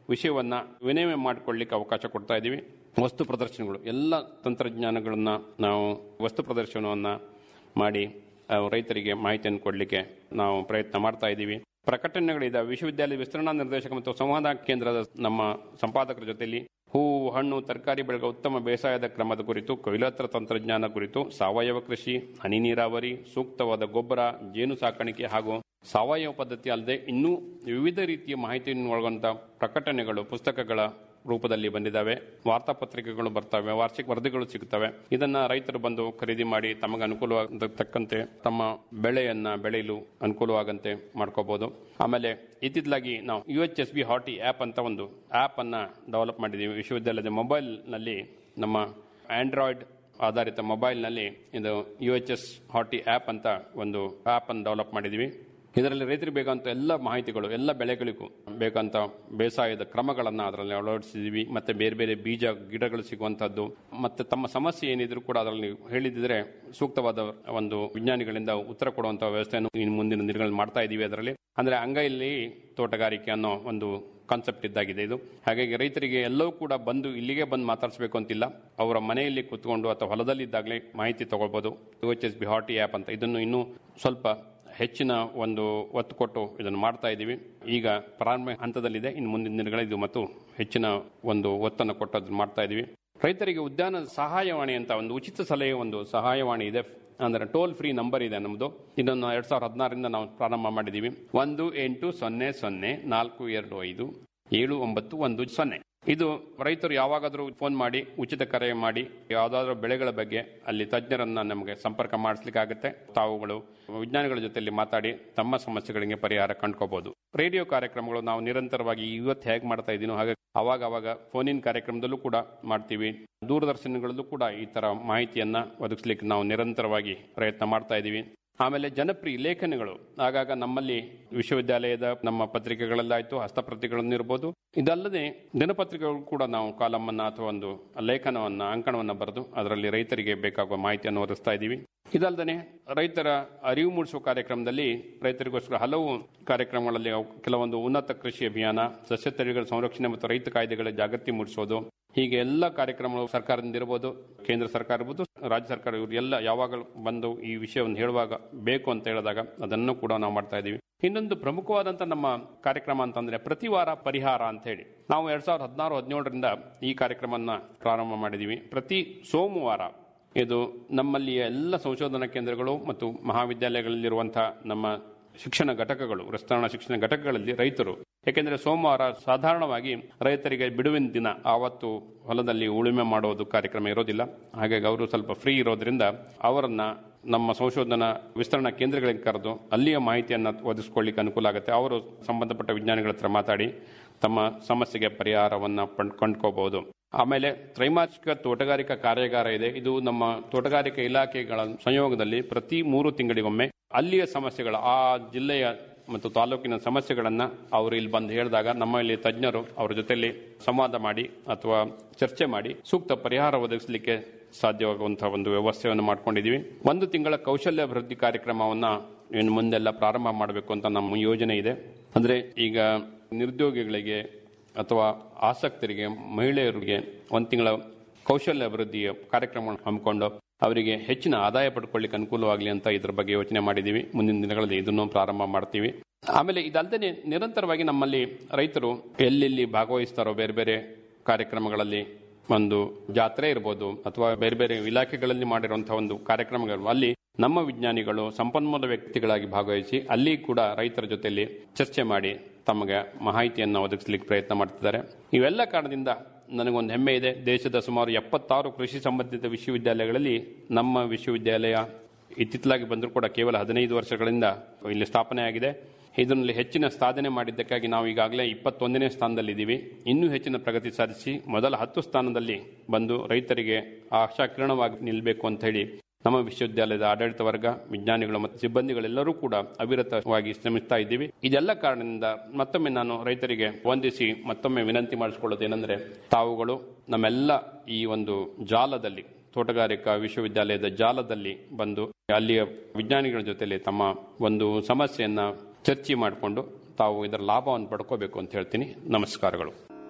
ವಿಷಯವನ್ನ ವಿನಿಮಯ ಮಾಡಿಕೊಳ್ಳಿಕ್ಕೆ ಅವಕಾಶ ಕೊಡ್ತಾ ಇದ್ದೀವಿ ವಸ್ತು ಪ್ರದರ್ಶನಗಳು ಎಲ್ಲ ತಂತ್ರಜ್ಞಾನಗಳನ್ನ ನಾವು ವಸ್ತು ಪ್ರದರ್ಶನವನ್ನ ಮಾಡಿ ಆ, ರೈತರಿಗೆ ಮಾಹಿತಿಯನ್ನು ಕೊಡಲಿಕ್ಕೆ ನಾವು ಪ್ರಯತ್ನ ಮಾಡ್ತಾ ಇದ್ದೀವಿ ಪ್ರಕಟಣೆಗಳಿದೆ ವಿಶ್ವವಿದ್ಯಾಲಯ ವಿಸ್ತರಣಾ ನಿರ್ದೇಶಕ ಮತ್ತು ಸಂವಾದ ಕೇಂದ್ರದ ನಮ್ಮ ಸಂಪಾದಕರ ಜೊತೆಯಲ್ಲಿ ಹೂವು ಹಣ್ಣು ತರಕಾರಿ ಬೆಳೆಗಳ ಉತ್ತಮ ಬೇಸಾಯದ ಕ್ರಮದ ಕುರಿತು ಕೊಯ್ಲೋತ್ತರ ತಂತ್ರಜ್ಞಾನ ಕುರಿತು ಸಾವಯವ ಕೃಷಿ ಹನಿ ನೀರಾವರಿ ಸೂಕ್ತವಾದ ಗೊಬ್ಬರ ಜೇನು ಸಾಕಾಣಿಕೆ ಹಾಗೂ ಸಾವಯವ ಪದ್ಧತಿ ಅಲ್ಲದೆ ಇನ್ನೂ ವಿವಿಧ ರೀತಿಯ ಮಾಹಿತಿಯನ್ನು ಒಳಗೊಂಡ ಪ್ರಕಟಣೆಗಳು ಪುಸ್ತಕಗಳ ರೂಪದಲ್ಲಿ ಬಂದಿದ್ದಾವೆ ವಾರ್ತಾಪತ್ರಿಕೆಗಳು ಬರ್ತವೆ ವಾರ್ಷಿಕ ವರದಿಗಳು ಸಿಗುತ್ತವೆ ಇದನ್ನ ರೈತರು ಬಂದು ಖರೀದಿ ಮಾಡಿ ತಮಗೆ ಅನುಕೂಲವಾಗತಕ್ಕಂತೆ ತಮ್ಮ ಬೆಳೆಯನ್ನ ಬೆಳೆಯಲು ಅನುಕೂಲವಾಗಂತೆ ಮಾಡ್ಕೋಬಹುದು ಆಮೇಲೆ ಇತ್ತಿತ್ತಲಾಗಿ ನಾವು U H S B horti app ಅಂತ ಒಂದು ಆ್ಯಪ್ ಅನ್ನ ಡೆವಲಪ್ ಮಾಡಿದ್ದೀವಿ ವಿಶ್ವವಿದ್ಯಾಲಯದ ಮೊಬೈಲ್ನಲ್ಲಿ ನಮ್ಮ ಆಂಡ್ರಾಯ್ಡ್ ಆಧಾರಿತ ಮೊಬೈಲ್ನಲ್ಲಿ ಇದು U H S horti app ಅಂತ ಒಂದು ಆ್ಯಪ್ ಅನ್ನು ಡೆವಲಪ್ ಮಾಡಿದ್ದೀವಿ ಇದರಲ್ಲಿ ರೈತರಿಗೆ ಬೇಕಾದಂಥ ಎಲ್ಲ ಮಾಹಿತಿಗಳು ಎಲ್ಲ ಬೆಳೆಗಳಿಗೂ ಬೇಕಂತ ಬೇಸಾಯದ ಕ್ರಮಗಳನ್ನು ಅದರಲ್ಲಿ ಅಳವಡಿಸಿದ್ದೀವಿ ಮತ್ತೆ ಬೇರೆ ಬೇರೆ ಬೀಜ ಗಿಡಗಳು ಸಿಗುವಂತಹದ್ದು ಮತ್ತೆ ತಮ್ಮ ಸಮಸ್ಯೆ ಏನಿದ್ರು ಕೂಡ ಅದರಲ್ಲಿ ನೀವು ಹೇಳಿದ್ರೆ ಸೂಕ್ತವಾದ ಒಂದು ವಿಜ್ಞಾನಿಗಳಿಂದ ಉತ್ತರ ಕೊಡುವಂತಹ ವ್ಯವಸ್ಥೆಯನ್ನು ಇನ್ನು ಮುಂದಿನ ದಿನಗಳಲ್ಲಿ ಮಾಡ್ತಾ ಇದ್ದೀವಿ ಅದರಲ್ಲಿ ಅಂದ್ರೆ ಅಂಗೈಲಿ ತೋಟಗಾರಿಕೆ ಅನ್ನೋ ಒಂದು ಕಾನ್ಸೆಪ್ಟ್ ಇದ್ದಾಗಿದೆ ಇದು ಹಾಗಾಗಿ ರೈತರಿಗೆ ಎಲ್ಲವೂ ಕೂಡ ಬಂದು ಇಲ್ಲಿಗೆ ಬಂದು ಮಾತಾಡಿಸಬೇಕು ಅಂತಿಲ್ಲ ಅವರ ಮನೆಯಲ್ಲಿ ಕೂತ್ಕೊಂಡು ಅಥವಾ ಹೊಲದಲ್ಲಿ ಇದ್ದಾಗಲೇ ಮಾಹಿತಿ ತಗೊಳ್ಬೋದು U H S B horti app ಅಂತ ಇದನ್ನು ಇನ್ನೂ ಸ್ವಲ್ಪ ಹೆಚ್ಚಿನ ಒಂದು ಒತ್ತು ಕೊಟ್ಟು ಇದನ್ನು ಮಾಡ್ತಾ ಇದ್ದೀವಿ ಈಗ ಪ್ರಾರಂಭ ಹಂತದಲ್ಲಿದೆ ಇನ್ನು ಮುಂದಿನ ದಿನಗಳಿದ್ದು ಮತ್ತು ಹೆಚ್ಚಿನ ಒಂದು ಒತ್ತನ್ನು ಕೊಟ್ಟು ಅದನ್ನು ಮಾಡ್ತಾ ಇದ್ದೀವಿ ರೈತರಿಗೆ ಉದ್ಯಾನ ಸಹಾಯವಾಣಿ ಅಂತ ಒಂದು ಉಚಿತ ಸಲಹೆ ಒಂದು ಸಹಾಯವಾಣಿ ಇದೆ ಅಂದ್ರೆ ಟೋಲ್ ಫ್ರೀ ನಂಬರ್ ಇದೆ ನಮ್ಮದು ಇದನ್ನು ಎರಡ್ ಸಾವಿರದ ಹದಿನಾರರಿಂದ ನಾವು ಪ್ರಾರಂಭ ಮಾಡಿದ್ದೀವಿ ಒಂದು ಎಂಟು ಸೊನ್ನೆ ಸೊನ್ನೆ ನಾಲ್ಕು ಎರಡು ಐದು ಏಳು ಒಂಬತ್ತು ಒಂದು ಸೊನ್ನೆ ಇದು ರೈತರು ಯಾವಾಗಾದರೂ ಫೋನ್ ಮಾಡಿ ಉಚಿತ ಕರೆ ಮಾಡಿ ಯಾವುದಾದ್ರೂ ಬೆಳೆಗಳ ಬಗ್ಗೆ ಅಲ್ಲಿ ತಜ್ಞರನ್ನ ನಮಗೆ ಸಂಪರ್ಕ ಮಾಡಿಸ್ಲಿಕ್ಕಾಗುತ್ತೆ ತಾವುಗಳು ವಿಜ್ಞಾನಿಗಳ ಜೊತೆಯಲ್ಲಿ ಮಾತಾಡಿ ತಮ್ಮ ಸಮಸ್ಯೆಗಳಿಗೆ ಪರಿಹಾರ ಕಂಡ್ಕೋಬಹುದು ರೇಡಿಯೋ ಕಾರ್ಯಕ್ರಮಗಳು ನಾವು ನಿರಂತರವಾಗಿ ಇವತ್ತು ಹೇಗೆ ಮಾಡ್ತಾ ಇದ್ದೀನೋ ಹಾಗೆ ಅವಾಗ ಅವಾಗ ಫೋನ್ ಇನ್ ಕಾರ್ಯಕ್ರಮದಲ್ಲೂ ಕೂಡ ಮಾಡ್ತೀವಿ ದೂರದರ್ಶನಗಳಲ್ಲೂ ಕೂಡ ಈ ತರ ಮಾಹಿತಿಯನ್ನ ಒದಗಿಸ್ಲಿಕ್ಕೆ ನಾವು ನಿರಂತರವಾಗಿ ಪ್ರಯತ್ನ ಮಾಡ್ತಾ ಇದ್ದೀವಿ ಆಮೇಲೆ ಜನಪ್ರಿಯ ಲೇಖನಗಳು ಆಗಾಗ ನಮ್ಮಲ್ಲಿ ವಿಶ್ವವಿದ್ಯಾಲಯದ ನಮ್ಮ ಪತ್ರಿಕೆಗಳಲ್ಲಾಯ್ತು ಹಸ್ತಪ್ರತಿಗಳನ್ನು ಇರ್ಬೋದು ಇದಲ್ಲದೆ ದಿನಪತ್ರಿಕೆಗಳು ಕೂಡ ನಾವು ಕಾಲಮ್ ಅನ್ನ ಅಥವಾ ಒಂದು ಲೇಖನವನ್ನ ಅಂಕಣವನ್ನ ಬರೆದು ಅದರಲ್ಲಿ ರೈತರಿಗೆ ಬೇಕಾಗುವ ಮಾಹಿತಿಯನ್ನು ಒದಗಿಸ್ತಾ ಇದ್ದೀವಿ ಇದಲ್ಲದೆ ರೈತರ ಅರಿವು ಮೂಡಿಸುವ ಕಾರ್ಯಕ್ರಮದಲ್ಲಿ ರೈತರಿಗೋಸ್ಕರ ಹಲವು ಕಾರ್ಯಕ್ರಮಗಳಲ್ಲಿ ಅವು ಕೆಲವೊಂದು ಉನ್ನತ ಕೃಷಿ ಅಭಿಯಾನ ಸಸ್ಯ ತಳಿಗಳ ಸಂರಕ್ಷಣೆ ಮತ್ತು ರೈತ ಕಾಯ್ದೆಗಳ ಜಾಗೃತಿ ಮೂಡಿಸೋದು ಹೀಗೆ ಎಲ್ಲ ಕಾರ್ಯಕ್ರಮಗಳು ಸರ್ಕಾರದಿಂದ ಇರಬಹುದು ಕೇಂದ್ರ ಸರ್ಕಾರ ಇರ್ಬೋದು ರಾಜ್ಯ ಸರ್ಕಾರ ಇವರು ಎಲ್ಲ ಯಾವಾಗಲೂ ಬಂದು ಈ ವಿಷಯವನ್ನು ಹೇಳುವಾಗ ಬೇಕು ಅಂತ ಹೇಳಿದಾಗ ಅದನ್ನು ಕೂಡ ನಾವು ಮಾಡ್ತಾ ಇದ್ದೀವಿ ಇನ್ನೊಂದು ಪ್ರಮುಖವಾದಂತ ನಮ್ಮ ಕಾರ್ಯಕ್ರಮ ಅಂತಂದ್ರೆ ಪ್ರತಿ ವಾರ ಪರಿಹಾರ ಅಂತ ಹೇಳಿ ನಾವು ಎರಡ್ ಸಾವಿರದ ಹದಿನಾರು ಹದಿನೇಳರಿಂದ ಈ ಕಾರ್ಯಕ್ರಮನ ಪ್ರಾರಂಭ ಮಾಡಿದೀವಿ ಪ್ರತಿ ಸೋಮವಾರ ಇದು ನಮ್ಮಲ್ಲಿಯ ಎಲ್ಲ ಸಂಶೋಧನಾ ಕೇಂದ್ರಗಳು ಮತ್ತು ಮಹಾವಿದ್ಯಾಲಯಗಳಲ್ಲಿರುವಂತಹ ನಮ್ಮ ಶಿಕ್ಷಣ ಘಟಕಗಳು ವಿಸ್ತರಣಾ ಶಿಕ್ಷಣ ಘಟಕಗಳಲ್ಲಿ ರೈತರು ಯಾಕೆಂದ್ರೆ ಸೋಮವಾರ ಸಾಧಾರಣವಾಗಿ ರೈತರಿಗೆ ಬಿಡುವಿನ ದಿನ ಆವತ್ತು ಹೊಲದಲ್ಲಿ ಉಳುಮೆ ಮಾಡೋದು ಕಾರ್ಯಕ್ರಮ ಇರೋದಿಲ್ಲ ಹಾಗಾಗಿ ಅವರು ಸ್ವಲ್ಪ ಫ್ರೀ ಇರೋದ್ರಿಂದ ಅವರನ್ನ ನಮ್ಮ ಸಂಶೋಧನಾ ವಿಸ್ತರಣಾ ಕೇಂದ್ರಗಳಿಗೆ ಕರೆದು ಅಲ್ಲಿಯ ಮಾಹಿತಿಯನ್ನು ಒದಗಿಸ್ಕೊಳ್ಳಿಕ್ಕೆ ಅನುಕೂಲ ಆಗುತ್ತೆ ಅವರು ಸಂಬಂಧಪಟ್ಟ ವಿಜ್ಞಾನಿಗಳ ಹತ್ರ ಮಾತಾಡಿ ತಮ್ಮ ಸಮಸ್ಯೆಗೆ ಪರಿಹಾರವನ್ನ ಪಂಡ್- ಕಂಡ್ಕೋಬಹುದು ಆಮೇಲೆ ತ್ರೈಮಾಸಿಕ ತೋಟಗಾರಿಕಾ ಕಾರ್ಯಾಗಾರ ಇದೆ ಇದು ನಮ್ಮ ತೋಟಗಾರಿಕಾ ಇಲಾಖೆಗಳ ಸಂಯೋಗದಲ್ಲಿ ಪ್ರತಿ ಮೂರು ತಿಂಗಳಿಗೊಮ್ಮೆ ಅಲ್ಲಿಯ ಸಮಸ್ಯೆಗಳ ಆ ಜಿಲ್ಲೆಯ ಮತ್ತು ತಾಲೂಕಿನ ಸಮಸ್ಯೆಗಳನ್ನ ಅವರು ಇಲ್ಲಿ ಬಂದು ಹೇಳಿದಾಗ ನಮ್ಮಲ್ಲಿ ತಜ್ಞರು ಅವರ ಜೊತೆಲಿ ಸಂವಾದ ಮಾಡಿ ಅಥವಾ ಚರ್ಚೆ ಮಾಡಿ ಸೂಕ್ತ ಪರಿಹಾರ ಒದಗಿಸಲಿಕ್ಕೆ ಸಾಧ್ಯವಾಗುವಂತಹ ಒಂದು ವ್ಯವಸ್ಥೆಯನ್ನು ಮಾಡ್ಕೊಂಡಿದೀವಿ ಒಂದು ತಿಂಗಳ ಕೌಶಲ್ಯ ಅಭಿವೃದ್ಧಿ ಕಾರ್ಯಕ್ರಮವನ್ನ ಇನ್ನು ಮುಂದೆಲ್ಲ ಪ್ರಾರಂಭ ಮಾಡಬೇಕು ಅಂತ ನಮ್ಮ ಯೋಜನೆ ಇದೆ ಅಂದ್ರೆ ಈಗ ನಿರುದ್ಯೋಗಿಗಳಿಗೆ ಅಥವಾ ಆಸಕ್ತರಿಗೆ ಮಹಿಳೆಯರಿಗೆ ಒಂದು ತಿಂಗಳ ಕೌಶಲ್ಯ ಅಭಿವೃದ್ಧಿಯ ಕಾರ್ಯಕ್ರಮವನ್ನು ಹಮ್ಮಿಕೊಂಡು ಅವರಿಗೆ ಹೆಚ್ಚಿನ ಆದಾಯ ಪಡ್ಕೊಳ್ಳಿಕ್ಕೆ ಅನುಕೂಲವಾಗಲಿ ಅಂತ ಇದ್ರ ಬಗ್ಗೆ ಯೋಚನೆ ಮಾಡಿದ್ದೀವಿ ಮುಂದಿನ ದಿನಗಳಲ್ಲಿ ಇದನ್ನು ಪ್ರಾರಂಭ ಮಾಡ್ತೀವಿ ಆಮೇಲೆ ಇದಲ್ಲದೆ ನಿರಂತರವಾಗಿ ನಮ್ಮಲ್ಲಿ ರೈತರು ಎಲ್ಲೆಲ್ಲಿ ಭಾಗವಹಿಸ್ತಾರೋ ಬೇರೆ ಬೇರೆ ಕಾರ್ಯಕ್ರಮಗಳಲ್ಲಿ ಒಂದು ಜಾತ್ರೆ ಇರ್ಬೋದು ಅಥವಾ ಬೇರೆ ಬೇರೆ ಇಲಾಖೆಗಳಲ್ಲಿ ಮಾಡಿರುವಂತಹ ಒಂದು ಕಾರ್ಯಕ್ರಮಗಳು ಅಲ್ಲಿ ನಮ್ಮ ವಿಜ್ಞಾನಿಗಳು ಸಂಪನ್ಮೂಲ ವ್ಯಕ್ತಿಗಳಾಗಿ ಭಾಗವಹಿಸಿ ಅಲ್ಲಿ ಕೂಡ ರೈತರ ಜೊತೆಯಲ್ಲಿ ಚರ್ಚೆ ಮಾಡಿ ತಮಗೆ ಮಾಹಿತಿಯನ್ನು ಒದಗಿಸಲಿಕ್ಕೆ ಪ್ರಯತ್ನ ಮಾಡ್ತಿದ್ದಾರೆ ಇವೆಲ್ಲ ಕಾರಣದಿಂದ ನನಗೊಂದು ಹೆಮ್ಮೆ ಇದೆ ದೇಶದ ಸುಮಾರು ಎಪ್ಪತ್ತಾರು ಕೃಷಿ ಸಂಬಂಧಿತ ವಿಶ್ವವಿದ್ಯಾಲಯಗಳಲ್ಲಿ ನಮ್ಮ ವಿಶ್ವವಿದ್ಯಾಲಯ ಇತ್ತಿತ್ತಲಾಗಿ ಬಂದರೂ ಕೂಡ ಕೇವಲ ಹದಿನೈದು ವರ್ಷಗಳಿಂದ ಇಲ್ಲಿ ಸ್ಥಾಪನೆ ಆಗಿದೆ ಇದರಲ್ಲಿ ಹೆಚ್ಚಿನ ಸಾಧನೆ ಮಾಡಿದ್ದಕ್ಕಾಗಿ ನಾವು ಈಗಾಗಲೇ ಇಪ್ಪತ್ತೊಂದನೇ ಸ್ಥಾನದಲ್ಲಿದ್ದೀವಿ ಇನ್ನೂ ಹೆಚ್ಚಿನ ಪ್ರಗತಿ ಸಾಧಿಸಿ ಮೊದಲ ಹತ್ತು ಸ್ಥಾನದಲ್ಲಿ ಬಂದು ರೈತರಿಗೆ ಆಶಾಕಿರಣವಾಗಿ ನಿಲ್ಲಬೇಕು ಅಂತ ಹೇಳಿ ನಮ್ಮ ವಿಶ್ವವಿದ್ಯಾಲಯದ ಆಡಳಿತ ವರ್ಗ ವಿಜ್ಞಾನಿಗಳು ಮತ್ತು ಸಿಬ್ಬಂದಿಗಳೆಲ್ಲರೂ ಕೂಡ ಅವಿರತವಾಗಿ ಶ್ರಮಿಸ್ತಾ ಇದ್ದೀವಿ ಇದೆಲ್ಲ ಕಾರಣದಿಂದ ಮತ್ತೊಮ್ಮೆ ನಾನು ರೈತರಿಗೆ ವಂದಿಸಿ ಮತ್ತೊಮ್ಮೆ ವಿನಂತಿ ಮಾಡಿಸಿಕೊಳ್ಳೋದೇನೆಂದ್ರೆ ತಾವುಗಳು ನಮ್ಮೆಲ್ಲ ಈ ಒಂದು ಜಾಲದಲ್ಲಿ ತೋಟಗಾರಿಕಾ ವಿಶ್ವವಿದ್ಯಾಲಯದ ಜಾಲದಲ್ಲಿ ಬಂದು ಅಲ್ಲಿಯ ವಿಜ್ಞಾನಿಗಳ ಜೊತೆಲಿ ತಮ್ಮ ಒಂದು ಸಮಸ್ಯೆಯನ್ನ ಚರ್ಚೆ ಮಾಡಿಕೊಂಡು ತಾವು ಇದರ ಲಾಭವನ್ನು ಪಡ್ಕೋಬೇಕು ಅಂತ ಹೇಳ್ತೀನಿ ನಮಸ್ಕಾರಗಳು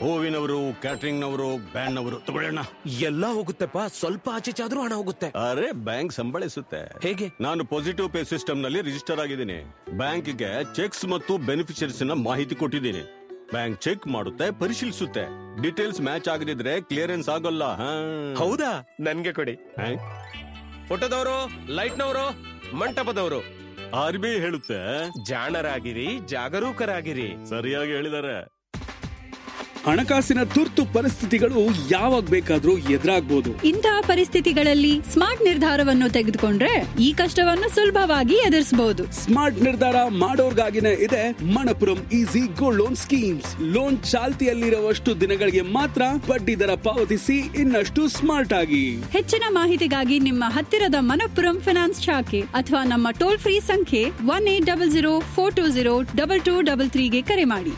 ಹೂವಿನವರು ಕ್ಯಾಟರಿಂಗ್ ನವರು ಬ್ಯಾಂಡ್ ನವರು ತಗೊಳ್ಳೋಣ ಎಲ್ಲ ಹೋಗುತ್ತೆಪ್ಪ ಸ್ವಲ್ಪ ಆಚೆ ಚಾದ್ರೂ ಹಣ ಹೋಗುತ್ತೆ ಅರೆ ಬ್ಯಾಂಕ್ ಸಂಬಳಿಸುತ್ತೆ ಹೇಗೆ ನಾನು ಪಾಸಿಟಿವ್ ಪೇ ಸಿಸ್ಟಮ್ ನಲ್ಲಿ ರಿಜಿಸ್ಟರ್ ಆಗಿದ್ದೀನಿ ಬ್ಯಾಂಕ್ಗೆ ಚೆಕ್ಸ್ ಮತ್ತು ಬೆನಿಫಿಷರೀಸ್ ನ ಮಾಹಿತಿ ಕೊಟ್ಟಿದ್ದೀನಿ ಬ್ಯಾಂಕ್ ಚೆಕ್ ಮಾಡುತ್ತೆ ಪರಿಶೀಲಿಸುತ್ತೆ ಡೀಟೇಲ್ಸ್ ಮ್ಯಾಚ್ ಆಗದಿದ್ರೆ ಕ್ಲಿಯರೆನ್ಸ್ ಆಗೋಲ್ಲ ಹಾ. ಹೌದಾ ನನ್ಗೆ ಕೊಡಿ ಹಾ? ಫೋಟೋದವರು ಲೈಟ್ನವರು ಮಂಟಪದವರು ಆರ್ ಬಿ ಐ ಹೇಳುತ್ತೆ ಜಾಣರಾಗಿರಿ ಜಾಗರೂಕರಾಗಿರಿ ಸರಿಯಾಗಿ ಹೇಳಿದ್ದಾರೆ ಹಣಕಾಸಿನ ತುರ್ತು ಪರಿಸ್ಥಿತಿಗಳು ಯಾವಾಗ ಬೇಕಾದ್ರೂ ಎದುರಾಗ್ಬೋದು ಇಂತಹ ಪರಿಸ್ಥಿತಿಗಳಲ್ಲಿ ಸ್ಮಾರ್ಟ್ ನಿರ್ಧಾರವನ್ನು ತೆಗೆದುಕೊಂಡ್ರೆ ಈ ಕಷ್ಟವನ್ನು ಸುಲಭವಾಗಿ ಎದುರಿಸಬಹುದು ಸ್ಮಾರ್ಟ್ ನಿರ್ಧಾರ ಮಾಡೋರ್ಗಾಗಿನೇ ಇದೆ Manappuram easy gold loan schemes loan ಚಾಲ್ತಿಯಲ್ಲಿರುವಷ್ಟು ದಿನಗಳಿಗೆ ಮಾತ್ರ ಬಡ್ಡಿ ದರ ಪಾವತಿಸಿ ಇನ್ನಷ್ಟು ಸ್ಮಾರ್ಟ್ ಆಗಿ ಹೆಚ್ಚಿನ ಮಾಹಿತಿಗಾಗಿ ನಿಮ್ಮ ಹತ್ತಿರದ ಮನಪ್ಪುರಂ ಫಿನಾನ್ಸ್ ಶಾಖೆ ಅಥವಾ ನಮ್ಮ ಟೋಲ್ ಫ್ರೀ ಸಂಖ್ಯೆ one eight double zero four two zero double two double ತ್ರೀಗೆ ಕರೆ ಮಾಡಿ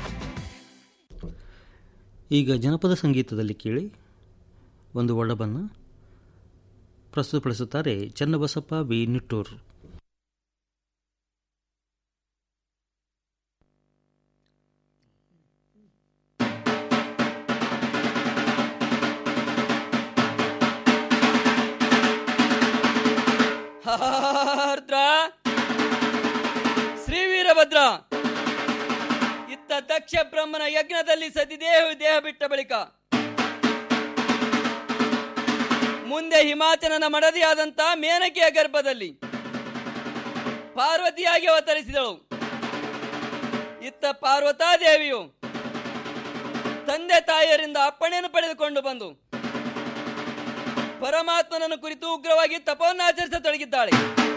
ಈಗ ಜನಪದ ಸಂಗೀತದಲ್ಲಿ ಕೇಳಿ ಒಂದು ಒಡಬನ್ನು ಪ್ರಸ್ತುತಪಡಿಸುತ್ತಾರೆ ಚನ್ನಬಸಪ್ಪ ವಿ ನಿಟ್ಟೂರ್ ಆರ್ದ್ರ ಶ್ರೀ ವೀರಭದ್ರ ಇತ್ತ ದಕ್ಷ ಬ್ರಹ್ಮನ ಯಜ್ಞದಲ್ಲಿ ಸತಿದೇಹ ದೇಹ ಬಿಟ್ಟ ಬಳಿಕ ಮುಂದೆ ಹಿಮಾಚಲನ ಮಡದಿಯಾದಂತ ಮೇನಕೆಯ ಗರ್ಭದಲ್ಲಿ ಪಾರ್ವತಿಯಾಗಿ ಅವತರಿಸಿದಳು ಇತ್ತ ಪಾರ್ವತಾದೇವಿಯು ತಂದೆ ತಾಯಿಯರಿಂದ ಅಪ್ಪಣೆಯನ್ನು ಪಡೆದುಕೊಂಡು ಬಂದು ಪರಮಾತ್ಮನನ್ನು ಕುರಿತು ಉಗ್ರವಾಗಿ ತಪವನ್ನು ಆಚರಿಸತೊಡಗಿದ್ದಾಳೆ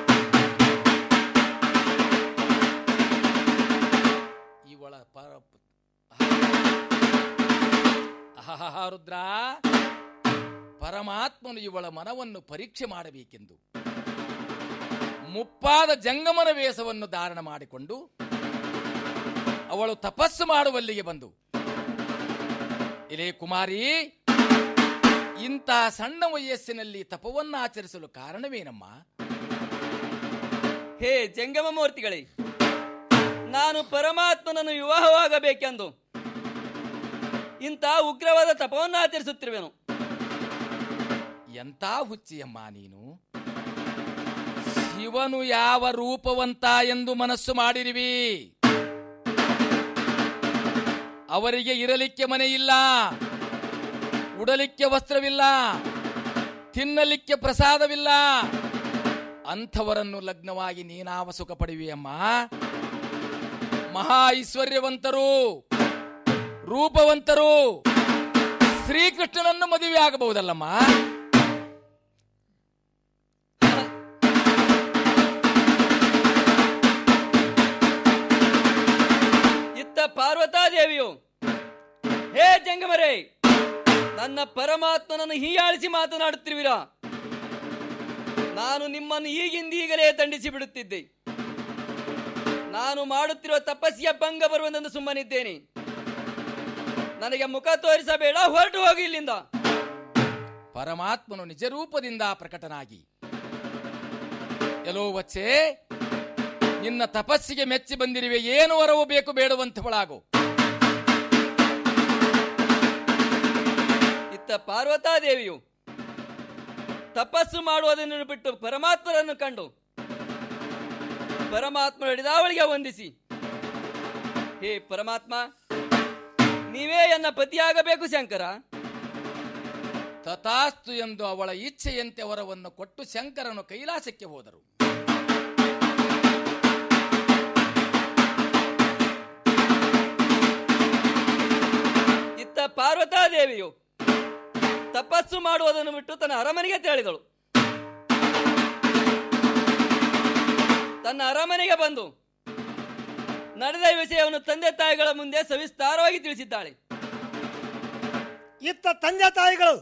ಇವಳ ಪರ ಆಹಾಹಾ, ರುದ್ರ ಪರಮಾತ್ಮನು ಇವಳ ಮನವನ್ನು ಪರೀಕ್ಷೆ ಮಾಡಬೇಕೆಂದು ಮುಪ್ಪಾದ ಜಂಗಮನ ವೇಷವನ್ನು ಧಾರಣ ಮಾಡಿಕೊಂಡು ಅವಳು ತಪಸ್ಸು ಮಾಡುವಲ್ಲಿಗೆ ಬಂದು ಇಲೇ ಕುಮಾರಿ ಇಂಥ ಸಣ್ಣ ವಯಸ್ಸಿನಲ್ಲಿ ತಪವನ್ನು ಆಚರಿಸಲು ಕಾರಣವೇನಮ್ಮ ಹೇ ಜಂಗಮ ಮೂರ್ತಿಗಳೇ ನಾನು ಪರಮಾತ್ಮನನ್ನು ವಿವಾಹವಾಗಬೇಕೆಂದು ಇಂಥ ಉಗ್ರವಾದ ತಪವನ್ನು ಆಚರಿಸುತ್ತಿರುವೆನು ಎಂತ ಹುಚ್ಚಿಯಮ್ಮ ನೀನು ಶಿವನು ಯಾವ ರೂಪವಂತ ಎಂದು ಮನಸ್ಸು ಮಾಡಿರುವಿ ಅವರಿಗೆ ಇರಲಿಕ್ಕೆ ಮನೆ ಇಲ್ಲ ಉಡಲಿಕ್ಕೆ ವಸ್ತ್ರವಿಲ್ಲ ತಿನ್ನಲಿಕ್ಕೆ ಪ್ರಸಾದವಿಲ್ಲ ಅಂಥವರನ್ನು ಲಗ್ನವಾಗಿ ನೀನಾವ ಸುಖ ಪಡೆಯುವಿಯಮ್ಮ ಮಹಾ ಐಶ್ವರ್ಯವಂತರು ರೂಪವಂತರು ಶ್ರೀಕೃಷ್ಣನನ್ನು ಮದುವೆ ಆಗಬಹುದಲ್ಲಮ್ಮ ಇತ್ತ ಪಾರ್ವತಾದೇವಿಯು ಹೇ ಜಂಗಮರೇ ನನ್ನ ಪರಮಾತ್ಮನನ್ನು ಹೀಯಾಳಿಸಿ ಮಾತನಾಡುತ್ತಿರುವಿರಾ ನಾನು ನಿಮ್ಮನ್ನು ಈಗಿಂದೀಗಲೇ ದಂಡಿಸಿ ಬಿಡುತ್ತಿದ್ದೆ ನಾನು ಮಾಡುತ್ತಿರುವ ತಪಸ್ಸಿಯ ಭಂಗ ಬರುವುದೆಂದು ಸುಮ್ಮನಿದ್ದೇನೆ ನನಗೆ ಮುಖ ತೋರಿಸಬೇಡ ಹೊರಟು ಹೋಗಿ ಇಲ್ಲಿಂದ ಪರಮಾತ್ಮನು ನಿಜ ರೂಪದಿಂದ ಪ್ರಕಟನಾಗಿ ಎಲ್ಲೋ ವಚ್ಚೆ ನಿನ್ನ ತಪಸ್ಸಿಗೆ ಮೆಚ್ಚಿ ಬಂದಿರುವೆ ಏನು ವರವು ಬೇಕು ಬೇಡುವಂತವಳಾಗು ಇತ್ತ ಪಾರ್ವತಾದೇವಿಯು ತಪಸ್ಸು ಮಾಡುವುದನ್ನು ಬಿಟ್ಟು ಪರಮಾತ್ಮರನ್ನು ಕಂಡು ಪರಮಾತ್ಮ ಹಿಡಿದಾವಳಿಗೆ ವಂದಿಸಿ ಹೇ ಪರಮಾತ್ಮ ನೀವೇ ಎನ್ನ ಪತಿಯಾಗಬೇಕು ಶಂಕರ ತಥಾಸ್ತು ಎಂದು ಅವಳ ಇಚ್ಛೆಯಂತೆ ವರವನ್ನು ಕೊಟ್ಟು ಶಂಕರನು ಕೈಲಾಸಕ್ಕೆ ಹೋದರು ಇತ್ತ ಪಾರ್ವತಾದೇವಿಯು ತಪಸ್ಸು ಮಾಡುವುದನ್ನು ಬಿಟ್ಟು ತನ್ನ ಅರಮನೆಗೆ ತೆರಳಿದಳು ತನ್ನ ಅರಮನೆಗೆ ಬಂದು ನಡೆದ ವಿಷಯವನ್ನು ತಂದೆ ತಾಯಿಗಳ ಮುಂದೆ ಸವಿಸ್ತಾರವಾಗಿ ತಿಳಿಸಿದ್ದಾಳೆ ಇತ್ತ ತಂದೆ ತಾಯಿಗಳು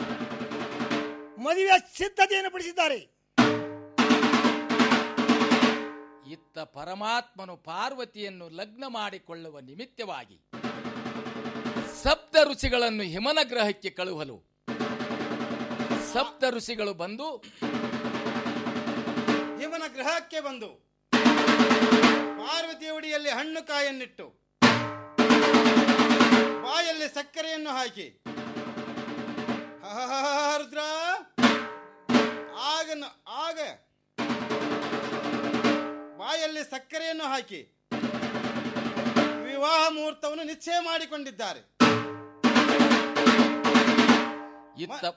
ಮದುವೆ ಸಿದ್ಧತೆಯನ್ನು ಪಡಿಸಿದ್ದಾರೆ ಇತ್ತ ಪರಮಾತ್ಮನು ಪಾರ್ವತಿಯನ್ನು ಲಗ್ನ ಮಾಡಿಕೊಳ್ಳುವ ನಿಮಿತ್ತವಾಗಿ ಸಪ್ತ ಋಷಿಗಳನ್ನು ಹಿಮನ ಗ್ರಹಕ್ಕೆ ಕಳುಹಲು ಸಪ್ತ ಋಷಿಗಳು ಬಂದು ಇವನ ಗೃಹಕ್ಕೆ ಬಂದು ಪಾರ್ವತಿ ಉಡಿಯಲ್ಲಿ ಹಣ್ಣು ಕಾಯನ್ನಿಟ್ಟು ಬಾಯಲ್ಲಿ ಸಕ್ಕರೆಯನ್ನು ಹಾಕಿ ಆಹ್, ರುದ್ರ ಆಗ ನ- ಆಗ ಬಾಯಲ್ಲಿ ಸಕ್ಕರೆಯನ್ನು ಹಾಕಿ ವಿವಾಹ ಮುಹೂರ್ತವನ್ನು ನಿಶ್ಚಯ ಮಾಡಿಕೊಂಡಿದ್ದಾರೆ ಇತ್ತ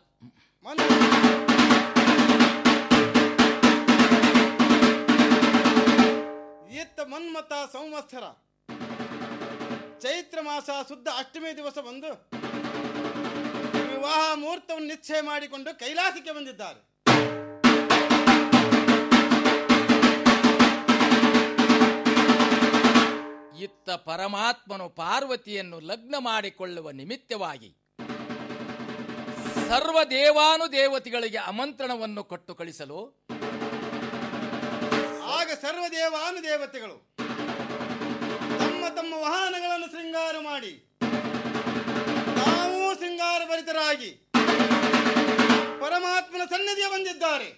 ಇತ್ತ ಮನ್ಮತ ಸಂವತ್ಸರ ಚೈತ್ರ ಮಾಸ ಶುದ್ಧ ಅಷ್ಟಮಿ ದಿವಸ ಬಂದು ವಿವಾಹ ಮುಹೂರ್ತವನ್ನು ನಿಶ್ಚಯ ಮಾಡಿಕೊಂಡು ಕೈಲಾಸಕ್ಕೆ ಬಂದಿದ್ದಾರೆ ಇತ್ತ ಪರಮಾತ್ಮನು ಪಾರ್ವತಿಯನ್ನು ಲಗ್ನ ಮಾಡಿಕೊಳ್ಳುವ ನಿಮಿತ್ತವಾಗಿ ಸರ್ವ ದೇವಾನುದೇವತೆಗಳಿಗೆ ಆಮಂತ್ರಣವನ್ನು ಕೊಟ್ಟು ಕಳಿಸಲು ಆಗ ಸರ್ವದೇವಾನುದೇವತೆಗಳು ತಮ್ಮ ತಮ್ಮ ವಾಹನಗಳನ್ನು ಶೃಂಗಾರ ಮಾಡಿ ತಾವೂ ಶೃಂಗಾರ ಭರಿತರಾಗಿ ಪರಮಾತ್ಮನ ಸನ್ನಿಧಿಗೆ ಬಂದಿದ್ದಾರೆ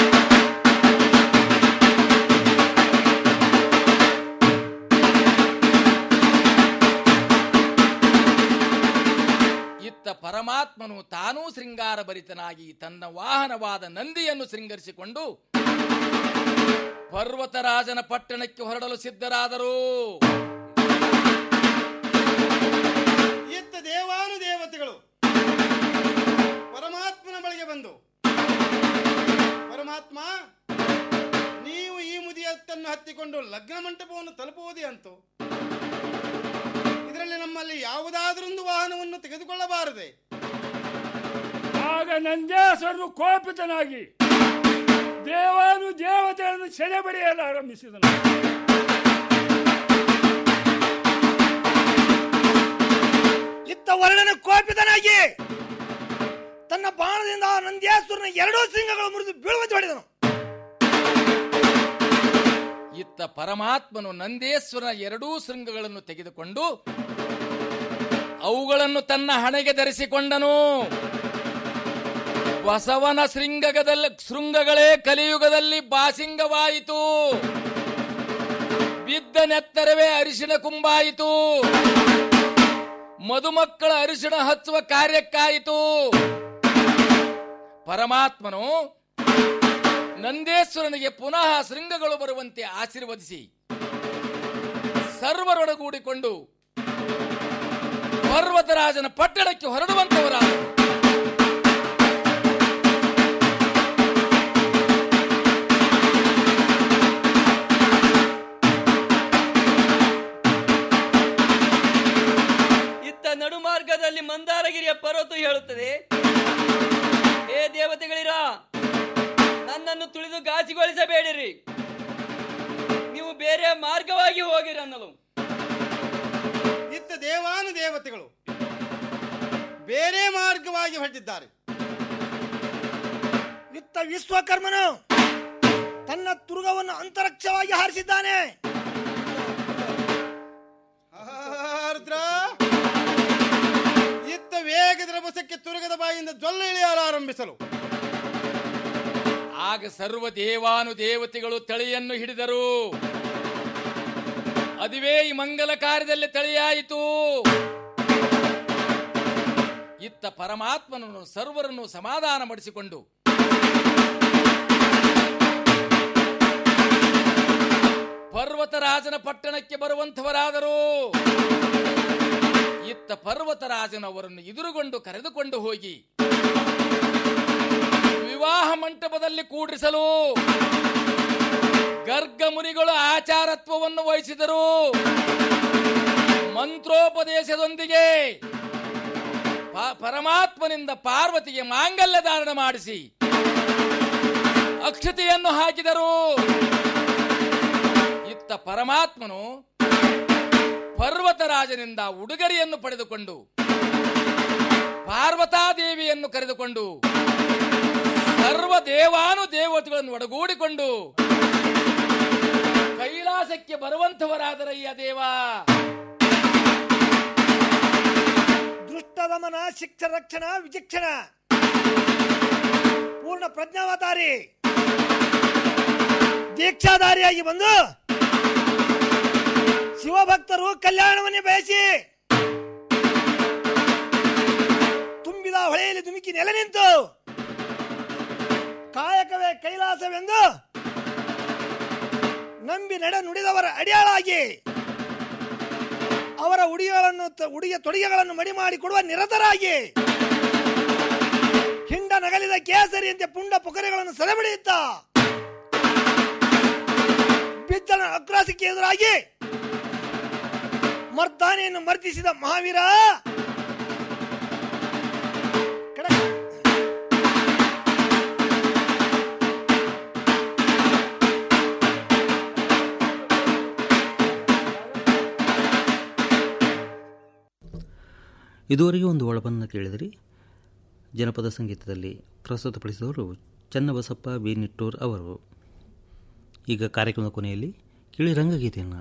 ಇತ್ತ ಪರಮಾತ್ಮನು ತಾನೂ ಶೃಂಗಾರ ಭರಿತನಾಗಿ ತನ್ನ ವಾಹನವಾದ ನಂದಿಯನ್ನು ಶೃಂಗರಿಸಿಕೊಂಡು ಪರ್ವತರಾಜನ ಪಟ್ಟಣಕ್ಕೆ ಹೊರಡಲು ಸಿದ್ಧರಾದರು ಇತ್ತ ದೇವಾನುದೇವತೆಗಳು ಪರಮಾತ್ಮನ ಬಳಿಗೆ ಬಂದು ಪರಮಾತ್ಮ ನೀವು ಈ ಮುದಿಯತ್ತನ್ನು ಹತ್ತಿಕೊಂಡು ಲಗ್ನ ಮಂಟಪವನ್ನು ತಲುಪುವುದೇ ಅಂತು ಇದರಲ್ಲಿ ನಮ್ಮಲ್ಲಿ ಯಾವುದಾದರೊಂದು ವಾಹನವನ್ನು ತೆಗೆದುಕೊಳ್ಳಬಾರದೆ ಆಗ ನಂಜೇಶ್ವರನು ಕೋಪಿತನಾಗಿ ದೇವಾನು ದೇವತೆಗಳನ್ನು ಸೆಳೆಬಡಿಯಲು ಆರಂಭಿಸಿದನು ಇತ್ತ ವರ್ಣನ ಕೋಪಿತನಾಗಿ ತನ್ನ ಬಾಣದಿಂದ ನಂದ್ಯಾಸುರನ ಎರಡೂ ಸಿಂಗಗಳು ಮುರಿದು ಬೀಳುವಂತೆ ಹೊಡೆದನು ಇತ್ತ ಪರಮಾತ್ಮನು ನಂದೇಶ್ವರನ ಎರಡೂ ಶೃಂಗಗಳನ್ನು ತೆಗೆದುಕೊಂಡು ಅವುಗಳನ್ನು ತನ್ನ ಹಣೆಗೆ ಧರಿಸಿಕೊಂಡನು ಬಸವನ ಶೃಂಗದಲ್ಲಿ ಶೃಂಗಗಳೇ ಕಲಿಯುಗದಲ್ಲಿ ಬಾಸಿಂಗವಾಯಿತು ಬಿದ್ದ ನೆತ್ತರವೇ ಅರಿಶಿಣ ಕುಂಬಾಯಿತು ಮದುಮಕ್ಕಳ ಅರಿಶಿಣ ಹಚ್ಚುವ ಕಾರ್ಯಕ್ಕಾಯಿತು ಪರಮಾತ್ಮನು ನಂದೇಶ್ವರನಿಗೆ ಪುನಃ ಶೃಂಗಗಳು ಬರುವಂತೆ ಆಶೀರ್ವದಿಸಿ ಸರ್ವರೊಡಗೂಡಿಕೊಂಡು ಪರ್ವತರಾಜನ ಪಟ್ಟಣಕ್ಕೆ ಹೊರಡುವಂತವರಾದರು ಇತ್ತ ನಡುಮಾರ್ಗದಲ್ಲಿ ಮಂದಾರಗಿರಿಯ ಪರ್ವತ ಹೇಳುತ್ತದೆ ಏ ದೇವತೆಗಳಿರ ನನ್ನನ್ನು ತುಳಿದು ಗಾಸಿಗೊಳಿಸಬೇಡಿರಿ ನೀವು ಬೇರೆ ಮಾರ್ಗವಾಗಿ ಹೋಗಿರಿ ಅನ್ನಲು ಇತ್ತ ದೇವಾನುದೇವತೆಗಳು ಬೇರೆ ಮಾರ್ಗವಾಗಿ ಹೊರಟಿದ್ದಾರೆ ಇತ್ತ ವಿಶ್ವಕರ್ಮನು ತನ್ನ ತುರುಗವನ್ನು ಅಂತರಿಕ್ಷವಾಗಿ ಹಾರಿಸಿದ್ದಾನೆ ರುದ್ರ ಇತ್ತ ವೇಗದ ರಭಸಕ್ಕೆ ತುರುಗದ ಬಾಯಿಂದ ಜೊಲ್ಲ ಇಳಿಯಲು ಆರಂಭಿಸಲು ಆಗ ಸರ್ವ ದೇವಾನು ದೇವತೆಗಳು ತಳಿಯನ್ನು ಹಿಡಿದರು ಅದುವೇ ಈ ಮಂಗಲ ಕಾರ್ಯದಲ್ಲಿ ತಳಿಯಾಯಿತು ಇತ್ತ ಪರಮಾತ್ಮನನ್ನು ಸರ್ವರನ್ನು ಸಮಾಧಾನ ಮಾಡಿಸಿಕೊಂಡು ಪರ್ವತರಾಜನ ಪಟ್ಟಣಕ್ಕೆ ಬರುವಂಥವರಾದರು ಇತ್ತ ಪರ್ವತರಾಜನವರನ್ನು ಎದುರುಗೊಂಡು ಕರೆದುಕೊಂಡು ಹೋಗಿ ವಿವಾಹ ಮಂಟಪದಲ್ಲಿ ಕೂಡಿಸಲು ಗರ್ಗ ಮುನಿಗಳು ಆಚಾರತ್ವವನ್ನು ವಹಿಸಿದರು ಮಂತ್ರೋಪದೇಶದೊಂದಿಗೆ ಪ- ಪರಮಾತ್ಮನಿಂದ ಪಾರ್ವತಿಗೆ ಮಾಂಗಲ್ಯ ಧಾರಣ ಮಾಡಿಸಿ ಅಕ್ಷತೆಯನ್ನು ಹಾಕಿದರು ಇತ್ತ ಪರಮಾತ್ಮನು ಪರ್ವತರಾಜನಿಂದ ಉಡುಗೊರೆಯನ್ನು ಪಡೆದುಕೊಂಡು ಪಾರ್ವತಾದೇವಿಯನ್ನು ಕರೆದುಕೊಂಡು ಸರ್ವ ದೇವಾನು ದೇವತೆಗಳನ್ನು ಒಡಗೂಡಿಕೊಂಡು ಕೈಲಾಸಕ್ಕೆ ಬರುವಂಥವರಾದರಯ್ಯ ದೇವ ದುಷ್ಟದಮನ ಶಿಕ್ಷ ರಕ್ಷಣ ವಿಚಕ್ಷಣ ಪೂರ್ಣ ಪ್ರಜ್ಞಾವತಾರಿ ದೀಕ್ಷಾಧಾರಿಯಾಗಿ ಬಂದು ಶಿವಭಕ್ತರು ಕಲ್ಯಾಣವನ್ನೇ ಬಯಸಿ ತುಂಬಿದ ಹೊಳೆಯಲ್ಲಿ ಧುಮುಕಿ ನೆಲೆ ನಿಂತು ಕಾಯಕವೇ ಕೈಲಾಸವೆಂದು ನಂಬಿ ನಡೆ ನುಡಿದವರ ಅಡಿಯಾಳಾಗಿ ಅವರ ಉಡಿಗಳನ್ನು ತ- ಉಡುಗೆ ತೊಡುಗೆಗಳನ್ನು ಮಡಿ ಮಾಡಿ ಕೊಡುವ ನಿರತರಾಗಿ ಹಿಂಡ ನಗಲಿದ ಕೇಸರಿಯಂತೆ ಪುಂಡ ಪೊಕರೆಗಳನ್ನು ಸೆರೆಬಡಿಯುತ್ತ ಬಿದ್ದನ ಅಕ್ರಾಸಕ್ಕೆ ಎದುರಾಗಿ ಮರ್ದಾನೆಯನ್ನು ಮರ್ದಿಸಿದ ಮಹಾವೀರ ಇದುವರೆಗೆ ಒಂದು ಒಳಬನ್ನು ಕೇಳಿದಿರಿ ಜನಪದ ಸಂಗೀತದಲ್ಲಿ ಪ್ರಸ್ತುತಪಡಿಸಿದವರು ಚನ್ನಬಸಪ್ಪ ಬಿ ನಿಟ್ಟೂರ್ ಅವರು ಈಗ ಕಾರ್ಯಕ್ರಮದ ಕೊನೆಯಲ್ಲಿ ಕೇಳಿ ರಂಗಗೀತೆಯನ್ನು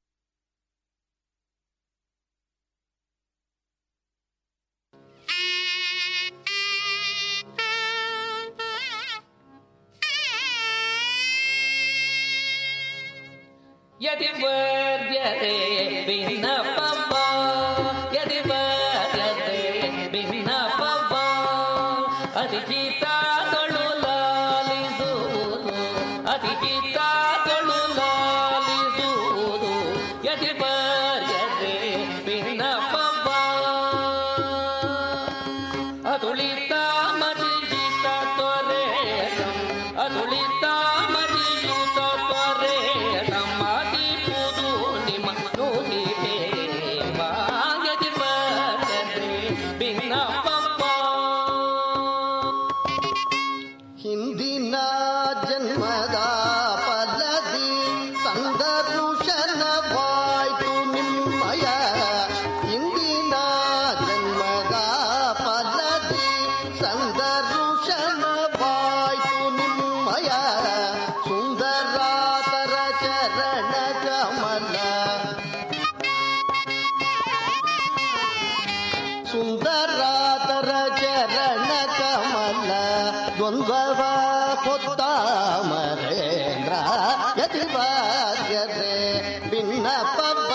यदि वर्यते भिन्नपव यदि वर्यते भिन्नपव ಅಧಿಗೀತಗಳು ಲಾಲಿಸುವುದು ಅಧಿಗೀತಗಳು ಲಾಲಿಸುವುದು ಯದಿ ಬರ್ಯತೆ ಭಿನ್ನಪವ ಅದುಳಿತ ಮದಿಜಿತ ತೊರೆ ಅದುಳಿತ ಮದಿಯುತ ತೊರೆ ನಮ್ಮದಿ ಪುದು ನಿಮ್ಮ ನೂರಿ ಯದಿ ಬರ್ಯತೆ ಭಿನ್ನಪವ ಹಿಂದಿನ ಜನ್ಮದ ಫಲದಿ ಸಂದರುಷನವಾಯ್ತು ನಿಮ್ಮಯ ಹಿಂದಿನ ಜನ್ಮದ ಫಲದಿ ಸಂದರುಷನವಾಯ್ತು ನಿಮ್ಮಯ ಸುಂದರಾತರ ಚರಣ ಕಮಲ ಸುಂದರಾತರ ಚರಣ ಕಮಲ ದ್ವಂದ್ವವ ಹೊತ್ತ ಮರೇಂದ್ರ ಯತಿವಾದ್ಯತೆ ಭಿನ್ನಪವ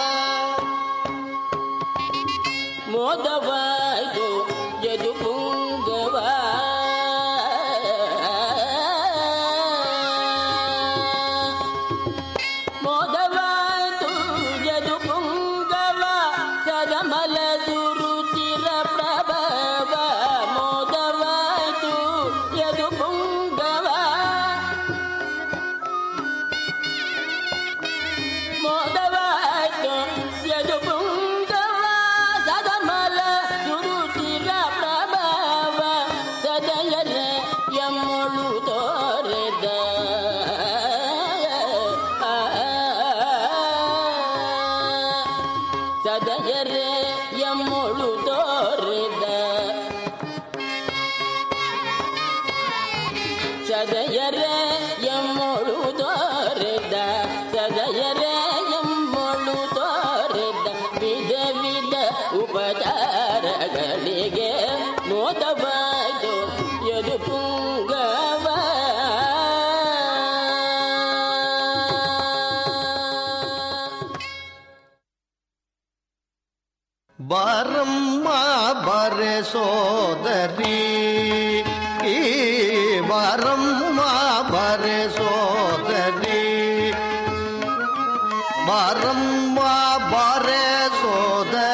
ಮೋದವಾಯ್ತು ಯದು ಪುಂಗವ ಮೋದವಾಯ್ತು ಯದು ಪುಂಗವ ಸದಮಲ ದುರುಚಿರ ಪ್ರಭವ ಮೋದವಾಯ್ತು ಯದು ಪುಂಗವ ಮೋದವಾಯ್ತು ಯದು ಪುಂಗವ ಸದಮಲ ದುರುಚಿರ ಪ್ರಭವ ಸದಯನ ಎಮ್ಮೊಳು ತೋರೆದ ಸದಯರೆ ಎಮ್ಮೊಳು ತೋರೆದ ಸದಯರೆ ಎಮ್ಮೊಳು ತೋರೆದ ಸದಯರೆ ಎಮ್ಮೊಳು ತೋರೆದ ವಿಧ ವಿಧ ಉಪಚಾರಗಳಿಗೆ ಮೋದವಾಯ್ತು ಯದು ಪುಂಗವ ಬಾರಮ್ಮ ಬರೆ ಸೋದರಿ ಈ ಬಾರಮ್ಮ ಬರೆ ಸೋದರಿ ಬಾರಮ್ಮ ಬರೆ ಸೋದರಿ